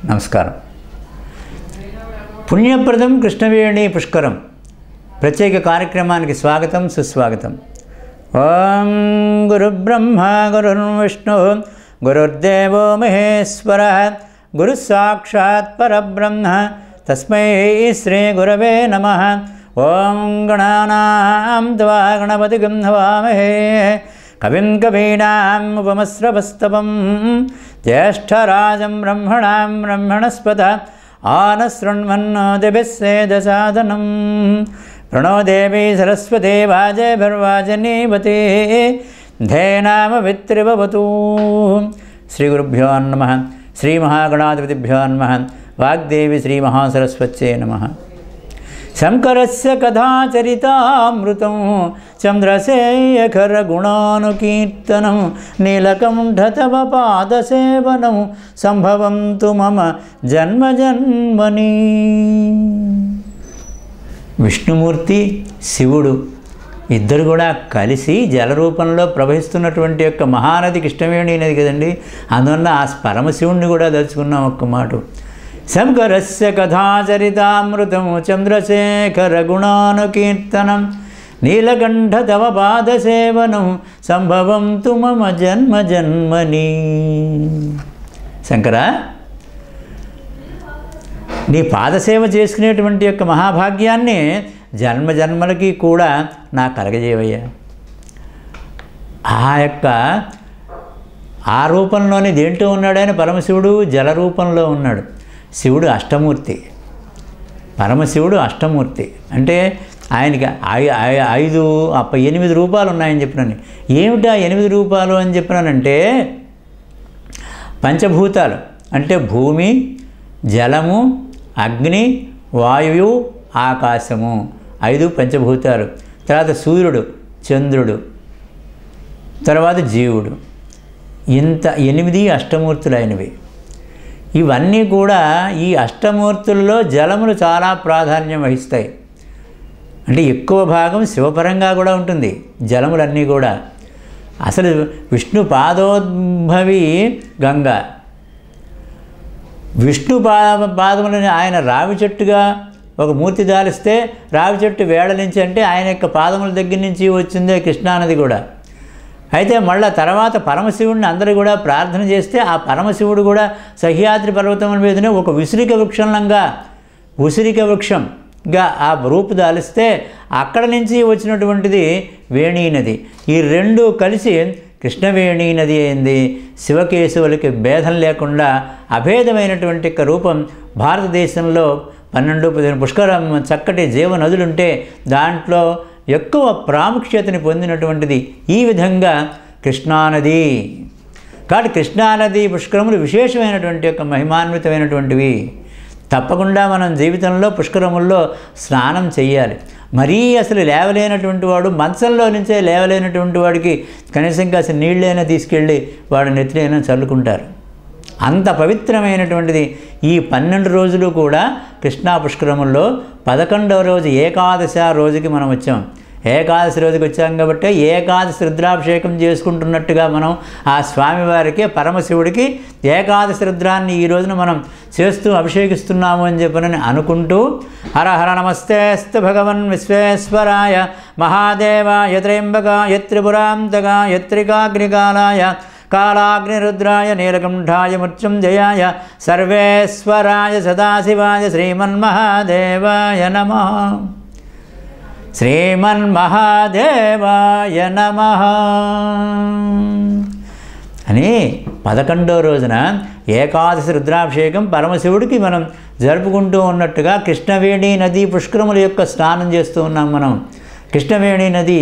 నమస్కారం పుణ్యప్రదం కృష్ణవేణి పుష్కరం ప్రత్యేక కార్యక్రమానికి స్వాగతం సుస్వాగతం ఓం గురుబ్రహ్మ గురుర్విష్ణు గురుర్దేవో మహేశ్వర గురు సాక్షాత్ పరబ్రహ్మ తస్మై శ్రీ గురవే నమ ఓం గణానాం త్వా గణపతి గంధవామహే కవిం కవీనాం ఉపమస్రవస్తవం జ్యేష్ఠరాజం బ్రహ్మణాం బ్రహ్మణస్పత ఆనశృण्वन्नोदिभिस्सेदसादनं प्रणो देवी सरस्वती वाजभिर्वाजनीवती धेनामवित्रिभवतु श्रीगुरुभ्यो नमः श्रीमहागणाधिपतिभ्यो नमः वाग्देवी श्रीमहासरस्वत्यै नमः శంకరస్య కథాచరితామృతం చంద్రశేఖరగుణానుకీర్తనం నీలకంఠతవ పాదసేవనం సంభవంతు మమ జన్మజన్మని విష్ణుమూర్తి శివుడు ఇద్దరు కూడా కలిసి జల రూపంలో ప్రవహిస్తున్నటువంటి యొక్క మహానది కృష్ణవేణి నది కదండి అందువల్ల ఆ పరమశివుణ్ణి కూడా దలుచుకున్నాం ఒక్క మాట శంకరస్య కథాచరితామృతం చంద్రశేఖర గుణానుకీర్తనం నీలకంఠ తవ పాదసేవనం సంభవం తు మమ జన్మ జన్మని శంకర నీ పాదసేవ చేసుకునేటువంటి యొక్క మహాభాగ్యాన్ని జన్మ జన్మలకి కూడా నా కలగజేవయ్యా ఆ యొక్క ఆ రూపంలోనే దేంట్లో ఉన్నాడని పరమశివుడు జల రూపంలో ఉన్నాడు శివుడు అష్టమూర్తి పరమశివుడు అష్టమూర్తి అంటే ఆయనకి ఐ- ఐ- ఐదు అప్ప ఎనిమిది రూపాలు ఉన్నాయని చెప్పినాను ఏమిటా ఎనిమిది రూపాలు అని చెప్పినానంటే పంచభూతాలు అంటే భూమి జలము అగ్ని వాయువు ఆకాశము ఐదు పంచభూతాలు తర్వాత సూర్యుడు చంద్రుడు తర్వాత జీవుడు ఇంత ఎనిమిది అష్టమూర్తులు అయినవి ఇవన్నీ కూడా ఈ అష్టమూర్తుల్లో జలములు చాలా ప్రాధాన్యం వహిస్తాయి అంటే ఎక్కువ భాగం శివపరంగా కూడా ఉంటుంది జలములన్నీ కూడా అసలు విష్ణు పాదోద్భవి గంగ విష్ణు పా పాదములని ఆయన రావి చెట్టుగా ఒక మూర్తి దాలిస్తే రావి చెట్టు వేళ నుంచి అంటే ఆయన యొక్క పాదముల దగ్గర నుంచి వచ్చిందే కృష్ణానది కూడా అయితే మళ్ళా తర్వాత పరమశివుడిని అందరూ కూడా ప్రార్థన చేస్తే ఆ పరమశివుడు కూడా సహ్యాద్రి పర్వతం మీదనే ఒక విసురిక వృక్షంలంగా ఉసిరిక వృక్షంగా ఆ రూపు దాలిస్తే అక్కడ నుంచి వచ్చినటువంటిది వేణీ నది ఈ రెండు కలిసి కృష్ణవేణీ నది అయింది శివకేశవులకి భేదం లేకుండా అభేదమైనటువంటి యొక్క రూపం భారతదేశంలో పన్నెండు పదిహేను పుష్కరం చక్కటి జీవ నదులుంటే దాంట్లో ఎక్కువ ప్రాముఖ్యతని పొందినటువంటిది ఈ విధంగా కృష్ణానది కాబట్టి కృష్ణానది పుష్కరములు విశేషమైనటువంటి యొక్క మహిమాన్వితమైనటువంటివి తప్పకుండా మనం జీవితంలో పుష్కరముల్లో స్నానం చేయాలి మరీ అసలు లేవలేనటువంటి వాడు మంచంలో నుంచే లేవలేనటువంటి వాడికి కనీసం కాస్త నీళ్ళైనా తీసుకెళ్ళి వాడు నెత్తినైనా చల్లుకుంటారు అంత పవిత్రమైనటువంటిది ఈ పన్నెండు రోజులు కూడా కృష్ణా పుష్కరముల్లో పదకొండవ రోజు ఏకాదశ రోజుకి మనం వచ్చాం ఏకాదశి రోజుకి వచ్చాం కాబట్టి ఏకాదశి రుద్రాభిషేకం చేసుకుంటున్నట్టుగా మనం ఆ స్వామివారికి పరమశివుడికి ఏకాదశి రుద్రాన్ని ఈ రోజున మనం చేస్తూ అభిషేకిస్తున్నాము అని చెప్పనని అనుకుంటూ హర హర నమస్తేస్తు భగవన్ విశ్వేశ్వరాయ మహాదేవాయ త్రయంబకాయ త్రిపురాంతకాయ త్రికాగ్నికాలాయ కాళాగ్నిరుద్రాయ నీలకంఠాయ మృత్యుంజయాయ సర్వేశ్వరాయ సదాశివాయ శ్రీమన్మహాదేవాయ నమ శ్రీమన్మహాదేవాయ నమ అని పదకొండో రోజున ఏకాదశి రుద్రాభిషేకం పరమశివుడికి మనం జరుపుకుంటూ ఉన్నట్టుగా కృష్ణవేణి నది పుష్కరముల యొక్క స్నానం చేస్తూ ఉన్నాం మనం కృష్ణవేణి నది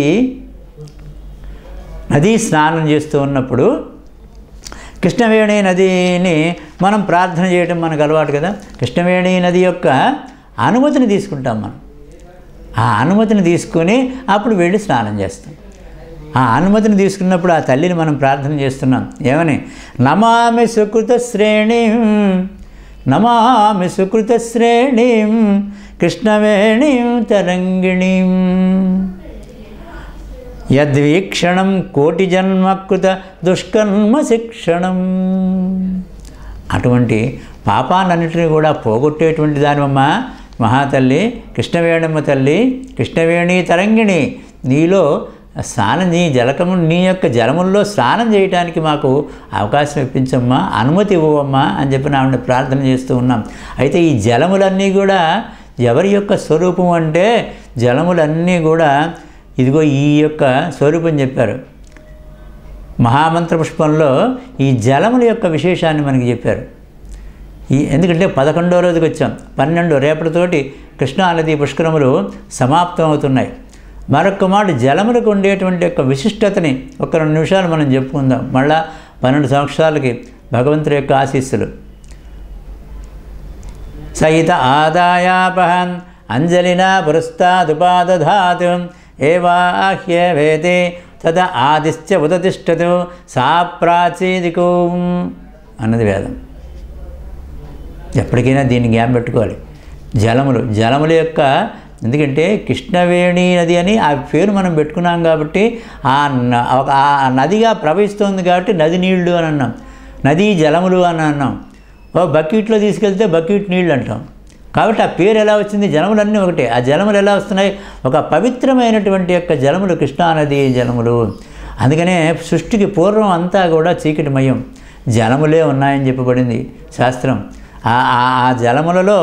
నదీ స్నానం చేస్తూ ఉన్నప్పుడు కృష్ణవేణి నదిని మనం ప్రార్థన చేయడం మనకు అలవాటు కదా కృష్ణవేణి నది యొక్క అనుమతిని తీసుకుంటాం మనం ఆ అనుమతిని తీసుకొని అప్పుడు వెళ్ళి స్నానం చేస్తాం ఆ అనుమతిని తీసుకున్నప్పుడు ఆ తల్లిని మనం ప్రార్థన చేస్తున్నాం ఏమని నమామి సుకృత శ్రేణిం నమామి సుకృత శ్రేణిం కృష్ణవేణిం తరంగిణీం యద్వీక్షణం కోటి జన్మకృత దుష్కర్మ శిక్షణం అటువంటి పాపాలన్నింటినీ కూడా పోగొట్టేటువంటి దానివమ్మ మహాతల్లి కృష్ణవేణమ్మ తల్లి కృష్ణవేణి తరంగిణి నీలో స్నానం నీ జలకము నీ యొక్క జలముల్లో స్నానం చేయటానికి మాకు అవకాశం ఇప్పించమ్మా అనుమతి ఇవ్వమ్మా అని చెప్పి ఆవిడ ప్రార్థన చేస్తూ ఉన్నాం అయితే ఈ జలములన్నీ కూడా ఎవరి యొక్క స్వరూపం అంటే జలములన్నీ కూడా ఇదిగో ఈ యొక్క స్వరూపం చెప్పారు మహామంత్ర పుష్పంలో ఈ జలముల యొక్క విశేషాన్ని మనకి చెప్పారు ఈ ఎందుకంటే పదకొండో రోజుకి వచ్చాం పన్నెండు రేపటితోటి కృష్ణా నది పుష్కరములు సమాప్తం అవుతున్నాయి మరొక మాట జలములకు ఉండేటువంటి యొక్క విశిష్టతని ఒక రెండు నిమిషాలు మనం చెప్పుకుందాం మళ్ళా పన్నెండు సంవత్సరాలకి భగవంతుడి యొక్క ఆశీస్సులు సహిత ఆదాయాపహన్ అంజలినా పురస్తాదుపాదధాతు ఏవాహ్యవేతే తద ఆదిశ్చ ఉదతిష్టతు సా ప్రాచీదికూ అన్నది వేదం ఎప్పటికైనా దీన్ని జ్ఞాపం పెట్టుకోవాలి జలములు జలముల యొక్క ఎందుకంటే కృష్ణవేణి నది అని ఆ పేరు మనం పెట్టుకున్నాం కాబట్టి ఆ న- ఒక- ఆ నదిగా ప్రవహిస్తుంది కాబట్టి నది నీళ్లు అని అన్నాం నదీ జలములు అని అన్నాం ఓ బకెట్లో తీసుకెళ్తే బకెట్ నీళ్ళు అంటాం కాబట్టి ఆ పేరు ఎలా వచ్చింది జలములన్నీ ఒకటే ఆ జలములు ఎలా వస్తున్నాయి ఒక పవిత్రమైనటువంటి యొక్క జలములు కృష్ణానది జలములు అందుకనే సృష్టికి పూర్వం అంతా కూడా చీకటిమయం జలములే ఉన్నాయని చెప్పబడింది శాస్త్రం ఆ ఆ- ఆ జలములలో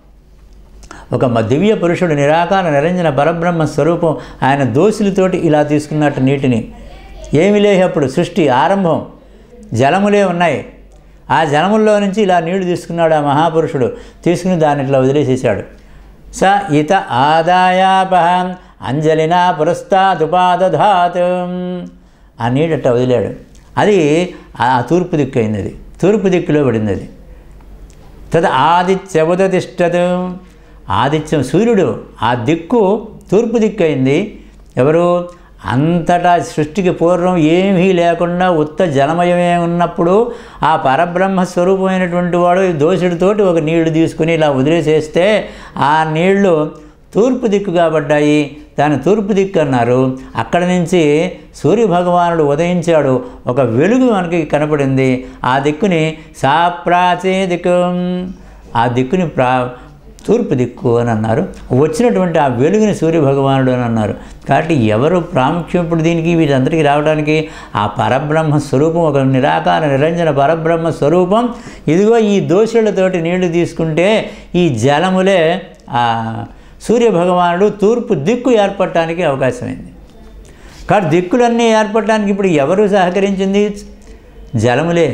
ఒక మ- దివ్య పురుషుడు నిరాకార నిరంజన పరబ్రహ్మ స్వరూపం ఆయన దోషులతోటి ఇలా తీసుకున్నట్టు నీటిని ఏమి లేవు అప్పుడు సృష్టి ఆరంభం జలములే ఉన్నాయి ఆ జలముల్లో నుంచి ఇలా నీళ్లు తీసుకున్నాడు ఆ మహాపురుషుడు తీసుకుని దాన్ని ఇట్లా వదిలేసేసాడు స ఇత ఆదాయాపహం అంజలినా పురస్తాదుపాదధాత్ ఆ నీళ్ళు అట్లా వదిలాడు అది ఆ తూర్పు దిక్కు అయింది అది తూర్పు దిక్కులో పడింది అది తద ఆదిత్య ఉదతిష్టదు ఆదిత్యం సూర్యుడు ఆ దిక్కు తూర్పు దిక్కు అయింది ఎవరు అంతటా సృష్టికి పూర్వం ఏమీ లేకుండా ఉత్త జలమయమే ఉన్నప్పుడు ఆ పరబ్రహ్మ స్వరూపమైనటువంటి వాడు ఈ దోషుడితోటి ఒక నీళ్లు తీసుకుని ఇలా వదిలేసేస్తే ఆ నీళ్లు తూర్పు దిక్కుగా పడ్డాయి దాని తూర్పు దిక్కు అన్నారు అక్కడ నుంచి సూర్యభగవానుడు ఉదయించాడు ఒక వెలుగు మనకి కనపడింది ఆ దిక్కుని సాప్రాచే దిక్కు ఆ దిక్కుని ప్రా తూర్పు దిక్కు అని అన్నారు వచ్చినటువంటి ఆ వెలుగుని సూర్యభగవానుడు అని అన్నారు కాబట్టి ఎవరు ప్రాముఖ్యం ఇప్పుడు దీనికి వీటందరికీ రావడానికి ఆ పరబ్రహ్మ స్వరూపం ఒక నిరాకార నిరంజన పరబ్రహ్మ స్వరూపం ఇదిగో ఈ దోషులతోటి నీళ్లు తీసుకుంటే ఈ జలములే ఆ సూర్యభగవానుడు తూర్పు దిక్కు ఏర్పడటానికి అవకాశమైంది కాబట్టి దిక్కులన్నీ ఏర్పడటానికి ఇప్పుడు ఎవరు సహకరించింది జలములే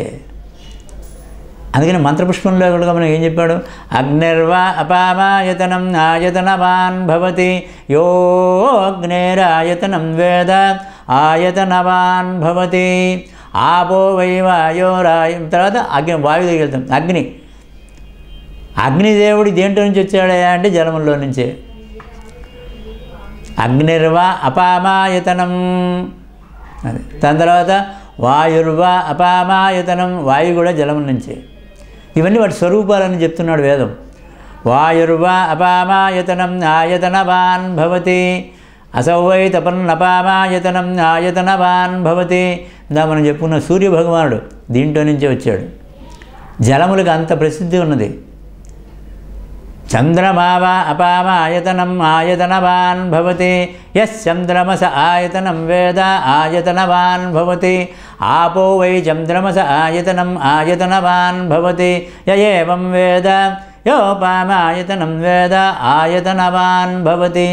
అందుకని మంత్రపుష్పంలో కూడా మనం ఏం చెప్పాడు అగ్నిర్వా అపామాయతనం ఆయతనవాన్ భవతి యో అగ్నేరాయతనం వేద ఆయతనవాన్ భవతి ఆపో వై వాయోరాయ తర్వాత అగ్ని వాయు దగ్గరికి వెళ్తాం అగ్ని అగ్నిదేవుడు దేంట్లో నుంచి వచ్చాడయా అంటే జలములో నుంచే అగ్నిర్వా అపామాయతనం అది దాని తర్వాత వాయుర్వా అపామాయతనం వాయు కూడా జలం నుంచే ఇవన్నీ వాటి స్వరూపాలని చెప్తున్నాడు వేదం వాయుర్వా అపామాయతనం ఆయతనవాన్ భవతి అసౌ వై తపన్నపామాయతనం ఆయతనవాన్ భవతి ఇందా మనం చెప్పుకున్న సూర్యభగవానుడు దీంట్లో నుంచే వచ్చాడు జలములకు అంత ప్రసిద్ధి ఉన్నది చంద్రమావ అపామాయతనం ఆయతనవాన్ భవతి యశ్చంద్రమస ఆయతనం వేద ఆయతనవాన్ భవతి ఆపో వై చంద్రమస ఆయతనం ఆయతనవాన్ భవతి యయేవం వేద యోపామాయతనం వేద ఆయతనవాన్ భవతి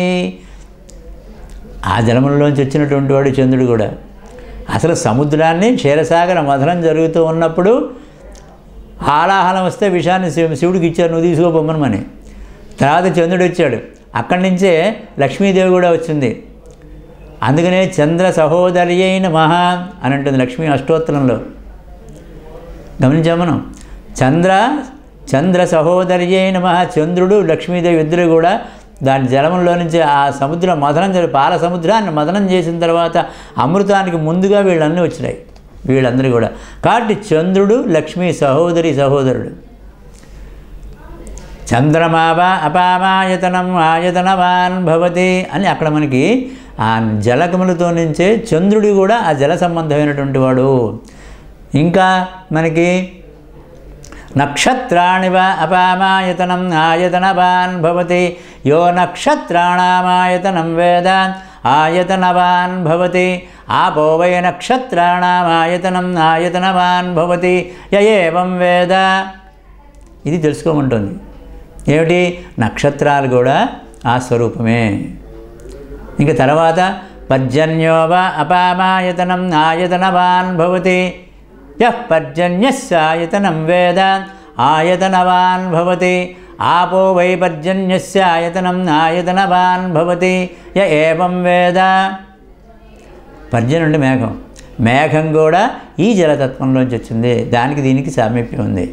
ఆ జలములలోంచి వచ్చినటువంటి వాడు చంద్రుడు కూడా అసలు సముద్రాన్ని క్షీరసాగర మథనం జరుగుతూ ఉన్నప్పుడు హాలాహలం వస్తే విషయాన్ని శివ- శివుడికి ఇచ్చారు నువ్వు తీసుకోబొమ్మనమని తర్వాత చంద్రుడు వచ్చాడు అక్కడి నుంచే లక్ష్మీదేవి కూడా వచ్చింది అందుకనే చంద్ర సహోదరి అయిన మహా అని అంటుంది లక్ష్మీ అష్టోత్తరంలో గమనించాం మనం చంద్ర చంద్ర సహోదరి అయిన మహా చంద్రుడు లక్ష్మీదేవి ఇద్దరు కూడా దాని జలములో నుంచి ఆ సముద్రం మదనం జరి పాల సముద్రాన్ని మదనం చేసిన తర్వాత అమృతానికి ముందుగా వీళ్ళన్నీ వచ్చినాయి వీళ్ళందరూ కూడా కాబట్టి చంద్రుడు లక్ష్మీ సహోదరి సహోదరుడు చంద్రమావ అపామాయతనం ఆయతనవాన్ భవతి అని అక్కడ మనకి ఆ జలకములతో నుంచే చంద్రుడు కూడా ఆ జల సంబంధమైనటువంటి వాడు ఇంకా మనకి నక్షత్రాణి వా అపామాయతనం ఆయతనవాన్ భవతి యో నక్షత్రాణామాయతనం వేద ఆయతనవాన్ భవతి ఆపో వై నక్షత్రాణామాయతనం ఆయతనవాన్ భవతి య ఏవం వేద ఇది తెలుసుకోమంటుంది ఏమిటి నక్షత్రాలు కూడా ఆ స్వరూపమే ఇంక తర్వాత పర్జన్యో వా అపామాయతనం ఆయతనవాన్ భవతి యః పర్జన్యస్యాయతనం వేద ఆయతనవాన్ భవతి ఆపో వై పర్జన్యస్య ఆయతనం ఆయతనవాన్ భవతి య ఏవం వేద పర్జన్యుడు మేఘం మేఘం కూడా ఈ జలతత్వంలోంచి వచ్చింది దానికి దీనికి సామీప్యం ఉంది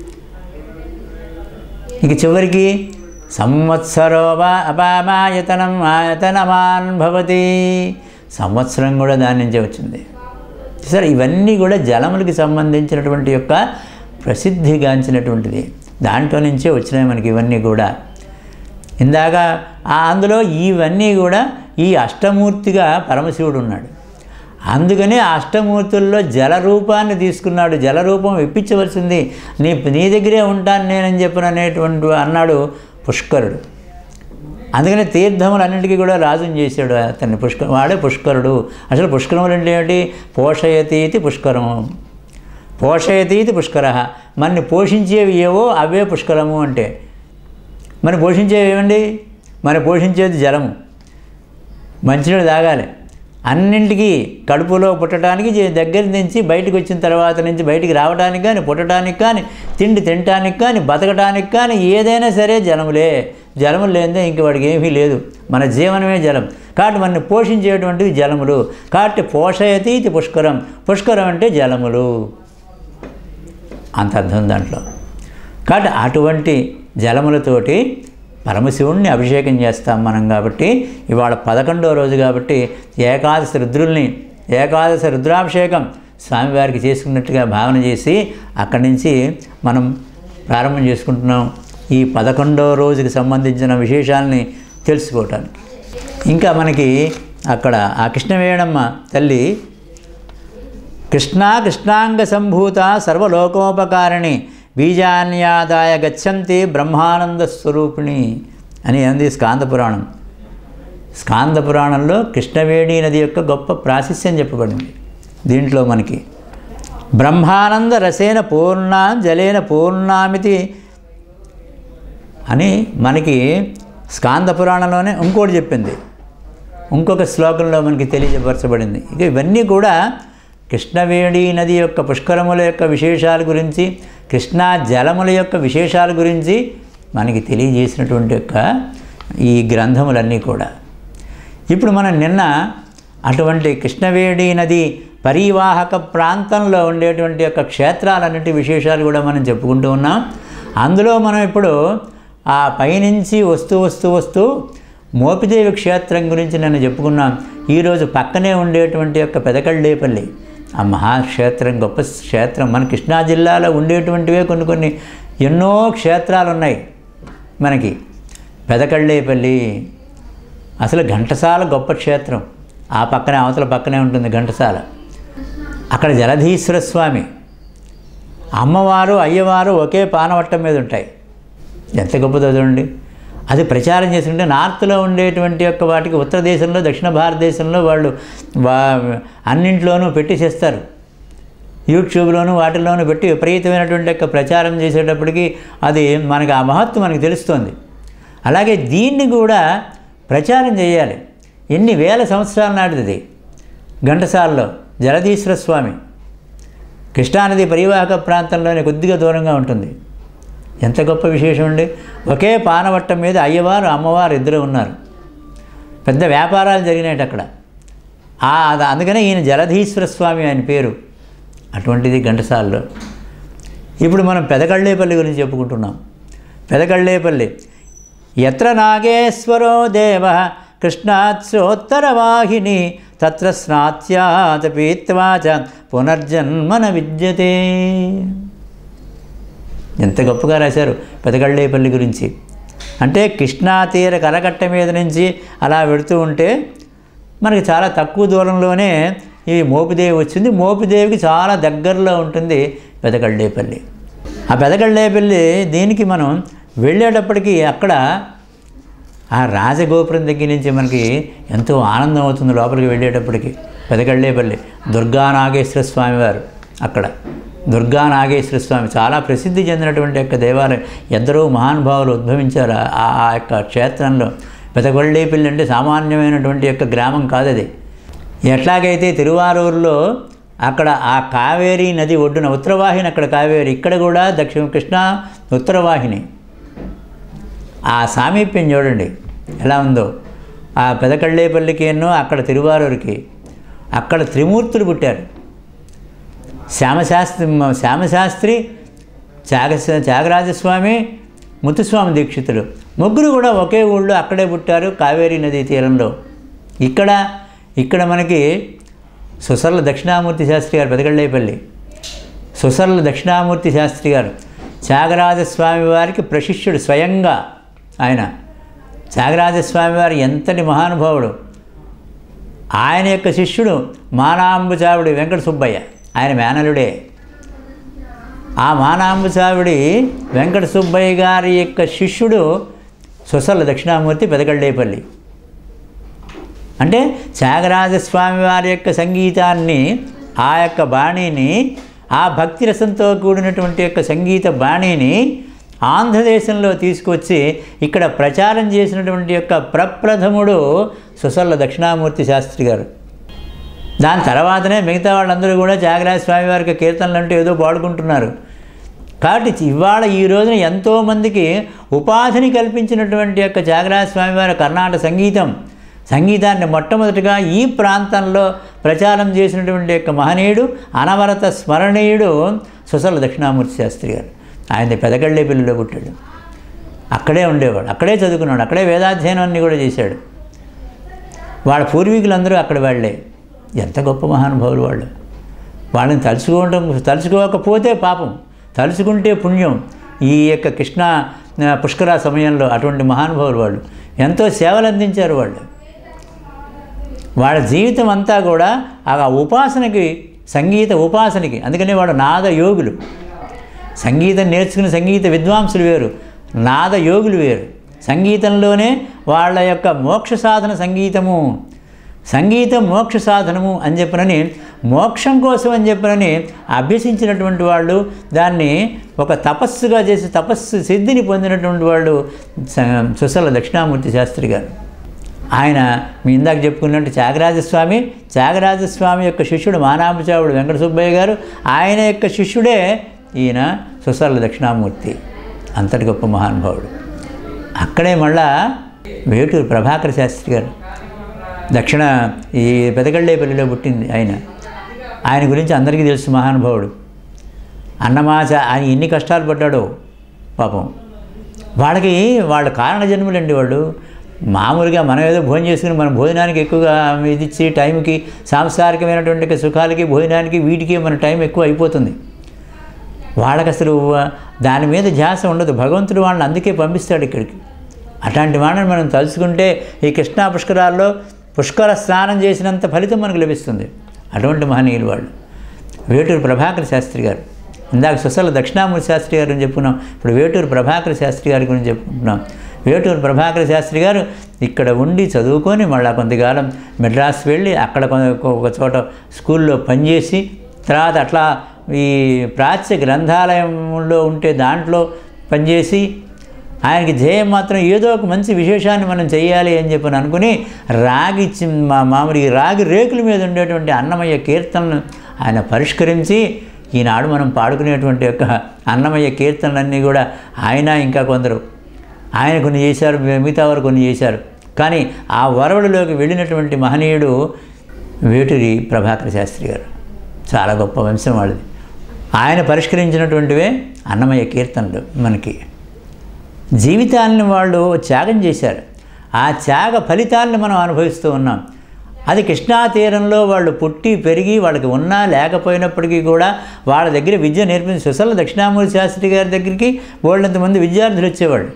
ఇక చివరికి సంవత్సరో వా అపామాయతనం ఆయతనమాన్ భవతి సంవత్సరం కూడా దాని నుంచే వచ్చింది సరే ఇవన్నీ కూడా జలములకి సంబంధించినటువంటి యొక్క ప్రసిద్ధిగాంచినటువంటిది దాంట్లో నుంచే వచ్చినాయి మనకి ఇవన్నీ కూడా ఇందాక ఆ అందులో ఇవన్నీ కూడా ఈ అష్టమూర్తిగా పరమశివుడు ఉన్నాడు అందుకనే ఆ అష్టమూర్తుల్లో జల రూపాన్ని తీసుకున్నాడు జల రూపం ఇప్పించవలసింది నీ నీ దగ్గరే ఉంటాను నేనని చెప్పిన అనేటువంటి అన్నాడు పుష్కరుడు అందుకనే తీర్థములన్నింటికీ కూడా రాజుని చేశాడు అతన్ని పుష్కర వాడే పుష్కరుడు అసలు పుష్కరములు అంటే ఏమిటి పోషయతీతి పుష్కరము పోషయతీతి పుష్కర మనని పోషించేవి ఏవో అవే పుష్కరము అంటే మనం పోషించేవి ఏమండి మనం పోషించేది జలము మంచినీళ్ళు తాగాలి అన్నింటికి కడుపులో పుట్టడానికి జే- దగ్గర నుంచి బయటకు వచ్చిన తర్వాత నుంచి బయటికి రావడానికి కానీ పుట్టడానికి కానీ తిండి తినటానికి కానీ బతకడానికి కానీ ఏదైనా సరే జలములే జలములు లేదే ఇంక వాడికి ఏమీ లేదు మన జీవనమే జలం కాబట్టి మనని పోషించేటువంటివి జలములు కాబట్టి పోషయతీతి పుష్కరం పుష్కరం అంటే జలములు అంత అర్థం దాంట్లో కాబట్టి అటువంటి జలములతోటి పరమశివుణ్ణి అభిషేకం చేస్తాం మనం కాబట్టి ఇవాళ పదకొండవ రోజు కాబట్టి ఏకాదశి రుద్రుల్ని ఏకాదశి రుద్రాభిషేకం స్వామివారికి చేసుకున్నట్టుగా భావన చేసి అక్కడి నుంచి మనం ప్రారంభం చేసుకుంటున్నాం ఈ పదకొండవ రోజుకి సంబంధించిన విశేషాలని తెలుసుకోవటానికి ఇంకా మనకి అక్కడ ఆ కృష్ణవేణమ్మ తల్లి కృష్ణా కృష్ణాంగ సంభూత సర్వలోకోపకారిణి బీజాన్యాదాయ గచ్చంతి బ్రహ్మానంద స్వరూపిణి అని అంది స్కాంద పురాణం స్కాంద పురాణంలో కృష్ణవేణి నది యొక్క గొప్ప ప్రాశస్యం చెప్పబడింది దీంట్లో మనకి బ్రహ్మానంద రసేన పూర్ణ జలేన పూర్ణామితి అని మనకి స్కాంద పురాణంలోనే ఇంకోటి చెప్పింది ఇంకొక శ్లోకంలో మనకి తెలియజపరచబడింది ఇక ఇవన్నీ కూడా కృష్ణవేణి నది యొక్క పుష్కరముల యొక్క విశేషాల గురించి కృష్ణా జలముల యొక్క విశేషాల గురించి మనకి తెలియజేసినటువంటి యొక్క ఈ గ్రంథములన్నీ కూడా ఇప్పుడు మనం నిన్న అటువంటి కృష్ణవేణి నది పరివాహక ప్రాంతంలో ఉండేటువంటి యొక్క క్షేత్రాలన్నిటి విశేషాలు కూడా మనం చెప్పుకుంటూ ఉన్నాం అందులో మనం ఇప్పుడు ఆ పైనుంచి వస్తూ వస్తూ వస్తూ మోపిదేవి క్షేత్రం గురించి నేను చెప్పుకున్నాం ఈరోజు పక్కనే ఉండేటువంటి యొక్క పెదకళ్ళేపల్లి ఆ మహాక్షేత్రం గొప్ప క్షేత్రం మన కృష్ణా జిల్లాలో ఉండేటువంటివే కొన్ని కొన్ని ఎన్నో క్షేత్రాలు ఉన్నాయి మనకి పెదకళ్ళేపల్లి అసలు ఘంటసాల గొప్ప క్షేత్రం ఆ పక్కనే అవతల పక్కనే ఉంటుంది ఘంటసాల అక్కడ జలధీశ్వర స్వామి అమ్మవారు అయ్యవారు ఒకే పానవట్టం మీద ఉంటాయి ఎంత గొప్పదో చూడండి అది ప్రచారం చేస్తుంటే నార్త్లో ఉండేటువంటి యొక్క వాటికి ఉత్తర దేశంలో దక్షిణ భారతదేశంలో వాళ్ళు వా అన్నింట్లోనూ పెట్టి చేస్తారు యూట్యూబ్లోను వాటిల్లోనూ పెట్టి విపరీతమైనటువంటి యొక్క ప్రచారం చేసేటప్పటికి అది మనకి ఆ మహత్వం మనకి తెలుస్తుంది అలాగే దీన్ని కూడా ప్రచారం చేయాలి ఎన్ని వేల సంవత్సరాల నాటిది ఇది ఘంటసాలలో జలధీశ్వర స్వామి కృష్ణానది పరివాహక ప్రాంతంలోనే కొద్దిగా దూరంగా ఉంటుంది ఎంత గొప్ప విశేషం అండి ఒకే పానవట్టం మీద అయ్యవారు అమ్మవారు ఇద్దరు ఉన్నారు పెద్ద వ్యాపారాలు జరిగినాయి అక్కడ ఆ అది- అందుకనే ఈయన జలధీశ్వర స్వామి ఆయన పేరు అటువంటిది ఘంటసాలలో ఇప్పుడు మనం పెదకళ్ళేపల్లి గురించి చెప్పుకుంటున్నాం పెదకళ్ళేపల్లి ఎత్ర నాగేశ్వరో దేవ కృష్ణాత్సోత్తరవాహిని తత్ర స్నాత్యాత పీత్వా చ పునర్జన్మన విద్యతే ఎంత గొప్పగా రాశారు పెదకళ్ళేపల్లి గురించి అంటే కృష్ణా తీర కరకట్ట మీద నుంచి అలా వెడుతూ ఉంటే మనకి చాలా తక్కువ దూరంలోనే ఈ మోపిదేవి వచ్చింది మోపిదేవికి చాలా దగ్గరలో ఉంటుంది పెదకళ్ళేపల్లి ఆ పెదగళ్ళేపల్లి దీనికి మనం వెళ్ళేటప్పటికి అక్కడ ఆ రాజగోపురం దగ్గర నుంచి మనకి ఎంతో ఆనందం అవుతుంది లోపలికి వెళ్ళేటప్పటికి పెదగళ్ళేపల్లి దుర్గా నాగేశ్వర స్వామి వారు అక్కడ దుర్గా నాగేశ్వర స్వామి చాలా ప్రసిద్ధి చెందినటువంటి యొక్క దేవాలయం ఎందరో మహానుభావులు ఉద్భవించారు ఆ ఆ యొక్క క్షేత్రంలో పెదగళ్ళేపల్లి అంటే సామాన్యమైనటువంటి యొక్క గ్రామం కాదు అది ఎట్లాగైతే తిరువారూరులో అక్కడ ఆ కావేరీ నది ఒడ్డున ఉత్తరవాహిని అక్కడ కావేరి ఇక్కడ కూడా దక్షిణ కృష్ణ ఉత్తరవాహిని ఆ సామీప్యం చూడండి ఎలా ఉందో ఆ పెదకళ్ళేపల్లికి ఎన్నో అక్కడ తిరువారూరికి అక్కడ త్రిమూర్తులు పుట్టారు శ్యామశాస్త్రి శ్యామశాస్త్రి త్యాగ త్యాగరాజస్వామి ముత్తుస్వామి దీక్షితులు ముగ్గురు కూడా ఒకే ఊళ్ళో అక్కడే పుట్టారు కావేరీ నదీ తీరంలో ఇక్కడ ఇక్కడ మనకి సుసర్ల దక్షిణామూర్తి శాస్త్రి గారు పెదగళ్ళేపల్లి సుసర్ల దక్షిణామూర్తి శాస్త్రి గారు త్యాగరాజస్వామి వారికి ప్రశిష్యుడు స్వయంగా ఆయన త్యాగరాజస్వామి వారు ఎంతటి మహానుభావుడు ఆయన యొక్క శిష్యుడు మానాంబుచావుడి వెంకట సుబ్బయ్య ఆయన మేనలుడే ఆ మానాంబుచావుడి వెంకట సుబ్బయ్య గారి యొక్క శిష్యుడు సుసర్ల దక్షిణామూర్తి పెదగళ్ళేపల్లి అంటే త్యాగరాజస్వామి వారి యొక్క సంగీతాన్ని ఆ యొక్క బాణీని ఆ భక్తి రసంతో కూడినటువంటి యొక్క సంగీత బాణీని ఆంధ్రదేశంలో తీసుకొచ్చి ఇక్కడ ప్రచారం చేసినటువంటి యొక్క ప్రప్రథముడు సుసల్ల దక్షిణామూర్తి శాస్త్రి గారు దాని తర్వాతనే మిగతా వాళ్ళందరూ కూడా త్యాగరాజ స్వామి వారికి కీర్తనలు అంటే ఏదో పాడుకుంటున్నారు కాబట్టి ఇవాళ ఈ రోజున ఎంతోమందికి ఉపాధిని కల్పించినటువంటి యొక్క త్యాగరాజ స్వామి వారి కర్ణాటక సంగీతం సంగీతాన్ని మొట్టమొదటిగా ఈ ప్రాంతంలో ప్రచారం చేసినటువంటి యొక్క మహనీయుడు అనవరత స్మరణీయుడు సుసల దక్షిణామూర్తి శాస్త్రి గారు ఆయన పెదగళ్ళేపల్లిలో పుట్టాడు అక్కడే ఉండేవాడు అక్కడే చదువుకున్నాడు అక్కడే వేదాధ్యయనం అన్ని కూడా చేశాడు వాళ్ళ పూర్వీకులందరూ అక్కడ వాళ్ళే ఎంత గొప్ప మహానుభావులు వాళ్ళు వాళ్ళని తలుచుకోవడం తలుచుకోకపోతే పాపం తలుచుకుంటే పుణ్యం ఈ యొక్క కృష్ణ ఆ, పుష్కర సమయంలో అటువంటి మహానుభావులు వాళ్ళు ఎంతో సేవలు అందించారు వాళ్ళు వాళ్ళ జీవితం అంతా కూడా ఆ ఉపాసనకి సంగీత ఉపాసనకి అందుకనే వాడు నాద యోగులు సంగీతం నేర్చుకున్న సంగీత విద్వాంసులు వేరు నాద యోగులు వేరు సంగీతంలోనే వాళ్ళ యొక్క మోక్ష సాధన సంగీతము సంగీతం మోక్ష సాధనము అని చెప్పనని మోక్షం కోసం అని చెప్పనని అభ్యసించినటువంటి వాళ్ళు దాన్ని ఒక తపస్సుగా చేసి తపస్సు సిద్ధిని పొందినటువంటి వాళ్ళు స- సుసల దక్షిణామూర్తి శాస్త్రి గారు ఆయన మీ ఇందాక చెప్పుకున్నట్టు త్యాగరాజస్వామి త్యాగరాజస్వామి యొక్క శిష్యుడు మానాంబచావుడు వెంకట సుబ్బయ్య గారు ఆయన యొక్క శిష్యుడే ఈయన సుసర్ల దక్షిణామూర్తి అంతటి గొప్ప మహానుభావుడు అక్కడే మళ్ళా వేటూరు ప్రభాకర శాస్త్రి గారు దక్షిణ ఈ పెదగళ్ళేపల్లిలో పుట్టింది ఆయన ఆయన గురించి అందరికీ తెలుసు మహానుభావుడు అన్నమాచ ఆయన ఎన్ని కష్టాలు పడ్డాడో పాపం వాళ్ళకి వాళ్ళ కారణ జన్మలండి వాళ్ళు మామూలుగా మనం ఏదో భోజనం చేసుకుని మన భోజనానికి ఎక్కువగా ఇది ఇచ్చి టైంకి సాంసారికమైనటువంటి సుఖాలకి భోజనానికి వీటికి మన టైం ఎక్కువ అయిపోతుంది వాళ్ళకి అసలు దాని మీద ధ్యాస ఉండదు భగవంతుడు వాళ్ళని అందుకే పంపిస్తాడు ఇక్కడికి అట్లాంటి వాళ్ళని మనం తలుచుకుంటే ఈ కృష్ణా పుష్కరాల్లో పుష్కర స్నానం చేసినంత ఫలితం మనకు లభిస్తుంది అటువంటి మహనీయులు వాళ్ళు వేటూరు ప్రభాకర్ శాస్త్రి గారు ఇందాక సుసల దక్షిణామూర్తి శాస్త్రి గారు అని చెప్పుకున్నాం ఇప్పుడు వేటూరు ప్రభాకర్ శాస్త్రి గారి గురించి చెప్పుకుంటున్నాం వేటూరు ప్రభాకర్ శాస్త్రి గారు ఇక్కడ ఉండి చదువుకొని మళ్ళా కొంతకాలం మెడ్రాస్ వెళ్ళి అక్కడ కొ- ఒక చోట స్కూల్లో పనిచేసి తర్వాత అట్లా ఈ ప్రాచ్య గ్రంథాలయంలో ఉంటే దాంట్లో పనిచేసి ఆయనకి ధ్యేయం మాత్రం ఏదో ఒక మంచి విశేషాన్ని మనం చేయాలి అని చెప్పి అనుకుని రాగి చి- మా మామూలు ఈ రాగి రేకుల మీద ఉండేటువంటి అన్నమయ్య కీర్తనలు ఆయన పరిష్కరించి ఈనాడు మనం పాడుకునేటువంటి యొక్క అన్నమయ్య కీర్తనలన్నీ కూడా ఆయన ఇంకా కొందరు ఆయన కొన్ని చేశారు మిగతా వారు కొన్ని చేశారు కానీ ఆ వరవడిలోకి వెళ్ళినటువంటి మహనీయుడు వేటూరి ప్రభాకర శాస్త్రి గారు చాలా గొప్ప వంశం వాళ్ళది ఆయన పరిష్కరించినటువంటివే అన్నమయ్య కీర్తనలు మనకి జీవితాలను వాళ్ళు త్యాగం చేశారు ఆ త్యాగ ఫలితాలను మనం అనుభవిస్తూ ఉన్నాం అది కృష్ణా తీరంలో వాళ్ళు పుట్టి పెరిగి వాళ్ళకి ఉన్నా లేకపోయినప్పటికీ కూడా వాళ్ళ దగ్గర విద్య నేర్పించి సుసల దక్షిణామూర్తి శాస్త్రి గారి దగ్గరికి వాళ్ళంతమంది విద్యార్థులు వచ్చేవాళ్ళు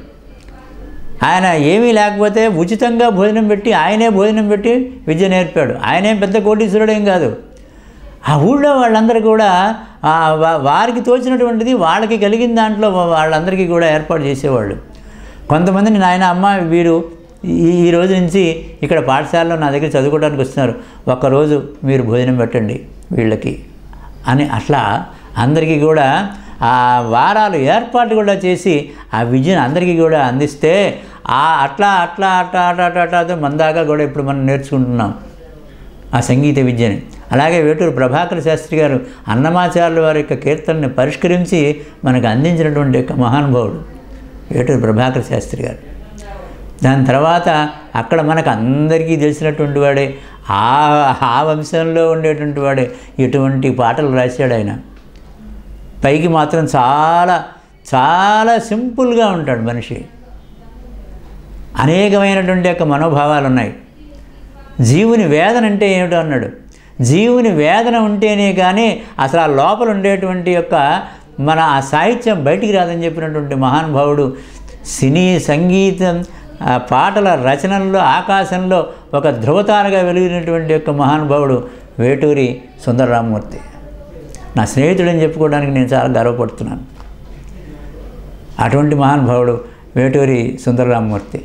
ఆయన ఏమీ లేకపోతే ఉచితంగా భోజనం పెట్టి ఆయనే భోజనం పెట్టి విద్య నేర్పాడు ఆయనేం పెద్ద కోటీశ్వరుడేం కాదు ఆ ఊళ్ళో వాళ్ళందరూ కూడా ఆ వా- వారికి తోచినటువంటిది వాళ్ళకి కలిగిన దాంట్లో వా- వాళ్ళందరికీ కూడా ఏర్పాటు చేసేవాళ్ళు కొంతమందిని నాయన అమ్మ వీరు ఈ ఈ రోజు నుంచి ఇక్కడ పాఠశాలలో నా దగ్గర చదువుకోవడానికి వస్తున్నారు ఒక్కరోజు మీరు భోజనం పెట్టండి వీళ్ళకి అని అట్లా అందరికీ కూడా ఆ వారాలు ఏర్పాటు కూడా చేసి ఆ విద్యను అందరికీ కూడా అందిస్తే ఆ అట్లా అట్లా అట్లా అట్లా అట్లా అట్లా అట్లా మన దాకా కూడా ఇప్పుడు మనం నేర్చుకుంటున్నాం ఆ సంగీత విద్యని అలాగే వేటూరు ప్రభాకర శాస్త్రి గారు అన్నమాచార్యుల వారి యొక్క కీర్తనని పరిష్కరించి మనకు అందించినటువంటి యొక్క మహానుభావుడు వేటూరు ప్రభాకర శాస్త్రి గారు దాని తర్వాత అక్కడ మనకు అందరికీ తెలిసినటువంటి వాడే ఆ ఆ వంశంలో ఉండేటువంటి వాడే ఇటువంటి పాటలు రాశాడు ఆయన పైకి మాత్రం చాలా చాలా సింపుల్గా ఉంటాడు మనిషి అనేకమైనటువంటి యొక్క మనోభావాలు ఉన్నాయి జీవుని వేదన అంటే ఏమిటో అన్నాడు జీవుని వేదన ఉంటేనే కానీ అసలు ఆ లోపల ఉండేటువంటి యొక్క మన ఆ సాహిత్యం బయటికి రాదని చెప్పినటువంటి మహానుభావుడు సినీ సంగీతం ఆ పాటల రచనల్లో ఆకాశంలో ఒక ధృవతారగా వెలిగినటువంటి యొక్క మహానుభావుడు వేటూరి సుందరరామూర్తి నా స్నేహితుడని చెప్పుకోవడానికి నేను చాలా గర్వపడుతున్నాను అటువంటి మహానుభావుడు వేటూరి సుందరరామూర్తి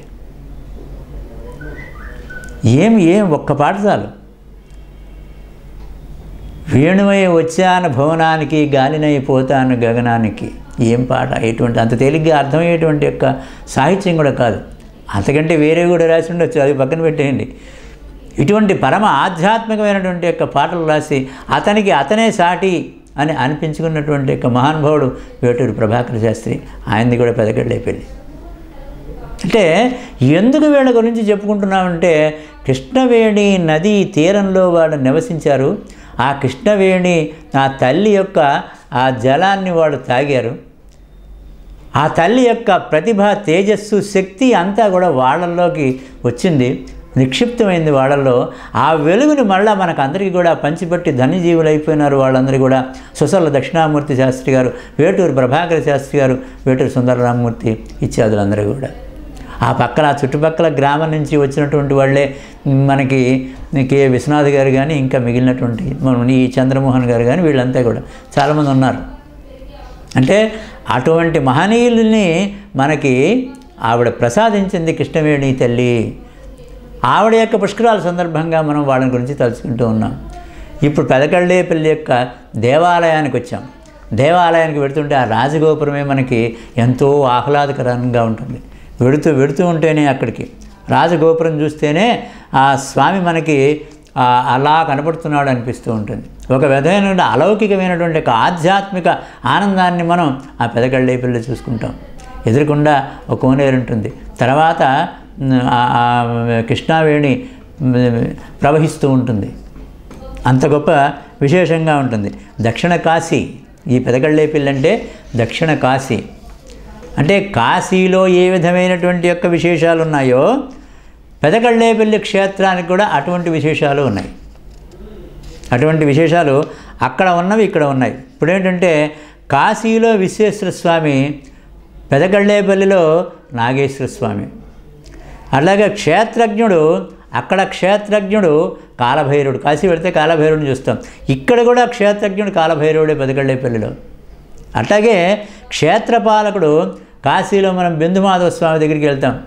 ఏం ఏం ఒక్క పాట చాలు వేణువై వచ్చాను భవనానికి గాలినై పోతాను గగనానికి ఏం పాట ఎటువంటి అంత తేలిగ్గా అర్థమయ్యేటువంటి యొక్క సాహిత్యం కూడా కాదు అంతకంటే వేరే కూడా రాసి ఉండొచ్చు అది పక్కన పెట్టేయండి ఇటువంటి పరమ ఆధ్యాత్మికమైనటువంటి యొక్క పాటలు రాసి అతనికి అతనే సాటి అని అనిపించుకున్నటువంటి యొక్క మహానుభావుడు వేటూరు ప్రభాకర శాస్త్రి ఆయనది కూడా పెదగడ్డే పెళ్ళి అంటే ఎందుకు వీళ్ళ గురించి చెప్పుకుంటున్నామంటే కృష్ణవేణి నది తీరంలో వాళ్ళు నివసించారు ఆ కృష్ణవేణి ఆ తల్లి యొక్క ఆ జలాన్ని వాళ్ళు తాగారు ఆ తల్లి యొక్క ప్రతిభ తేజస్సు శక్తి అంతా కూడా వాళ్ళల్లోకి వచ్చింది నిక్షిప్తమైంది వాళ్ళల్లో ఆ వెలుగుని మళ్ళా మనకు అందరికీ కూడా పంచిపెట్టి ధన్యజీవులు అయిపోయినారు వాళ్ళందరూ కూడా సుసల దక్షిణామూర్తి శాస్త్రి గారు వేటూరు ప్రభాకర శాస్త్రి గారు వేటూరు సుందరరామూర్తి ఇత్యాదులందరూ కూడా ఆ పక్కన ఆ చుట్టుపక్కల గ్రామం నుంచి వచ్చినటువంటి వాళ్ళే మనకి కే విశ్వనాథ్ గారు కానీ ఇంకా మిగిలినటువంటి మన ఈ చంద్రమోహన్ గారు కానీ వీళ్ళంతా కూడా చాలామంది ఉన్నారు అంటే అటువంటి మహనీయుల్ని మనకి ఆవిడ ప్రసాదించింది కృష్ణవేణి తల్లి ఆవిడ యొక్క పుష్కరాల సందర్భంగా మనం వాళ్ళ గురించి తలుచుకుంటూ ఉన్నాం ఇప్పుడు పెదకళ్ళేపల్లి యొక్క దేవాలయానికి వచ్చాం దేవాలయానికి వెడుతుంటే ఆ రాజగోపురమే మనకి ఎంతో ఆహ్లాదకరంగా ఉంటుంది వెడుతూ వెడుతూ ఉంటేనే అక్కడికి రాజగోపురం చూస్తేనే ఆ స్వామి మనకి ఆ, అలా కనపడుతున్నాడు అనిపిస్తూ ఉంటుంది ఒక విధమైనటువంటి అలౌకికమైనటువంటి ఒక ఆధ్యాత్మిక ఆనందాన్ని మనం ఆ పెదకళ్ళేపల్లి చూసుకుంటాం ఎదురుకుండా ఒక కోనేరు ఉంటుంది తర్వాత మ్, ఆ- ఆ కృష్ణావేణి మ్, ప్రవహిస్తూ ఉంటుంది అంత గొప్ప విశేషంగా ఉంటుంది దక్షిణ కాశీ ఈ పెదకళ్ళేపల్లి అంటే దక్షిణ కాశీ అంటే కాశీలో ఏ విధమైనటువంటి యొక్క విశేషాలు ఉన్నాయో పెదకళ్ళేపల్లి క్షేత్రానికి కూడా అటువంటి విశేషాలు ఉన్నాయి అటువంటి విశేషాలు అక్కడ ఉన్నవి ఇక్కడ ఉన్నాయి ఇప్పుడు ఏంటంటే కాశీలో విశ్వేశ్వర స్వామి పెదకళ్ళేపల్లిలో నాగేశ్వర స్వామి అలాగే క్షేత్రజ్ఞుడు అక్కడ క్షేత్రజ్ఞుడు కాలభైరుడు కాశీ వెళితే కాలభైరుడిని చూస్తాం ఇక్కడ కూడా క్షేత్రజ్ఞుడు కాలభైరవుడే పెదకళ్ళేపల్లిలో అట్లాగే క్షేత్రపాలకుడు కాశీలో మనం బిందుమాధవ స్వామి దగ్గరికి వెళ్తాం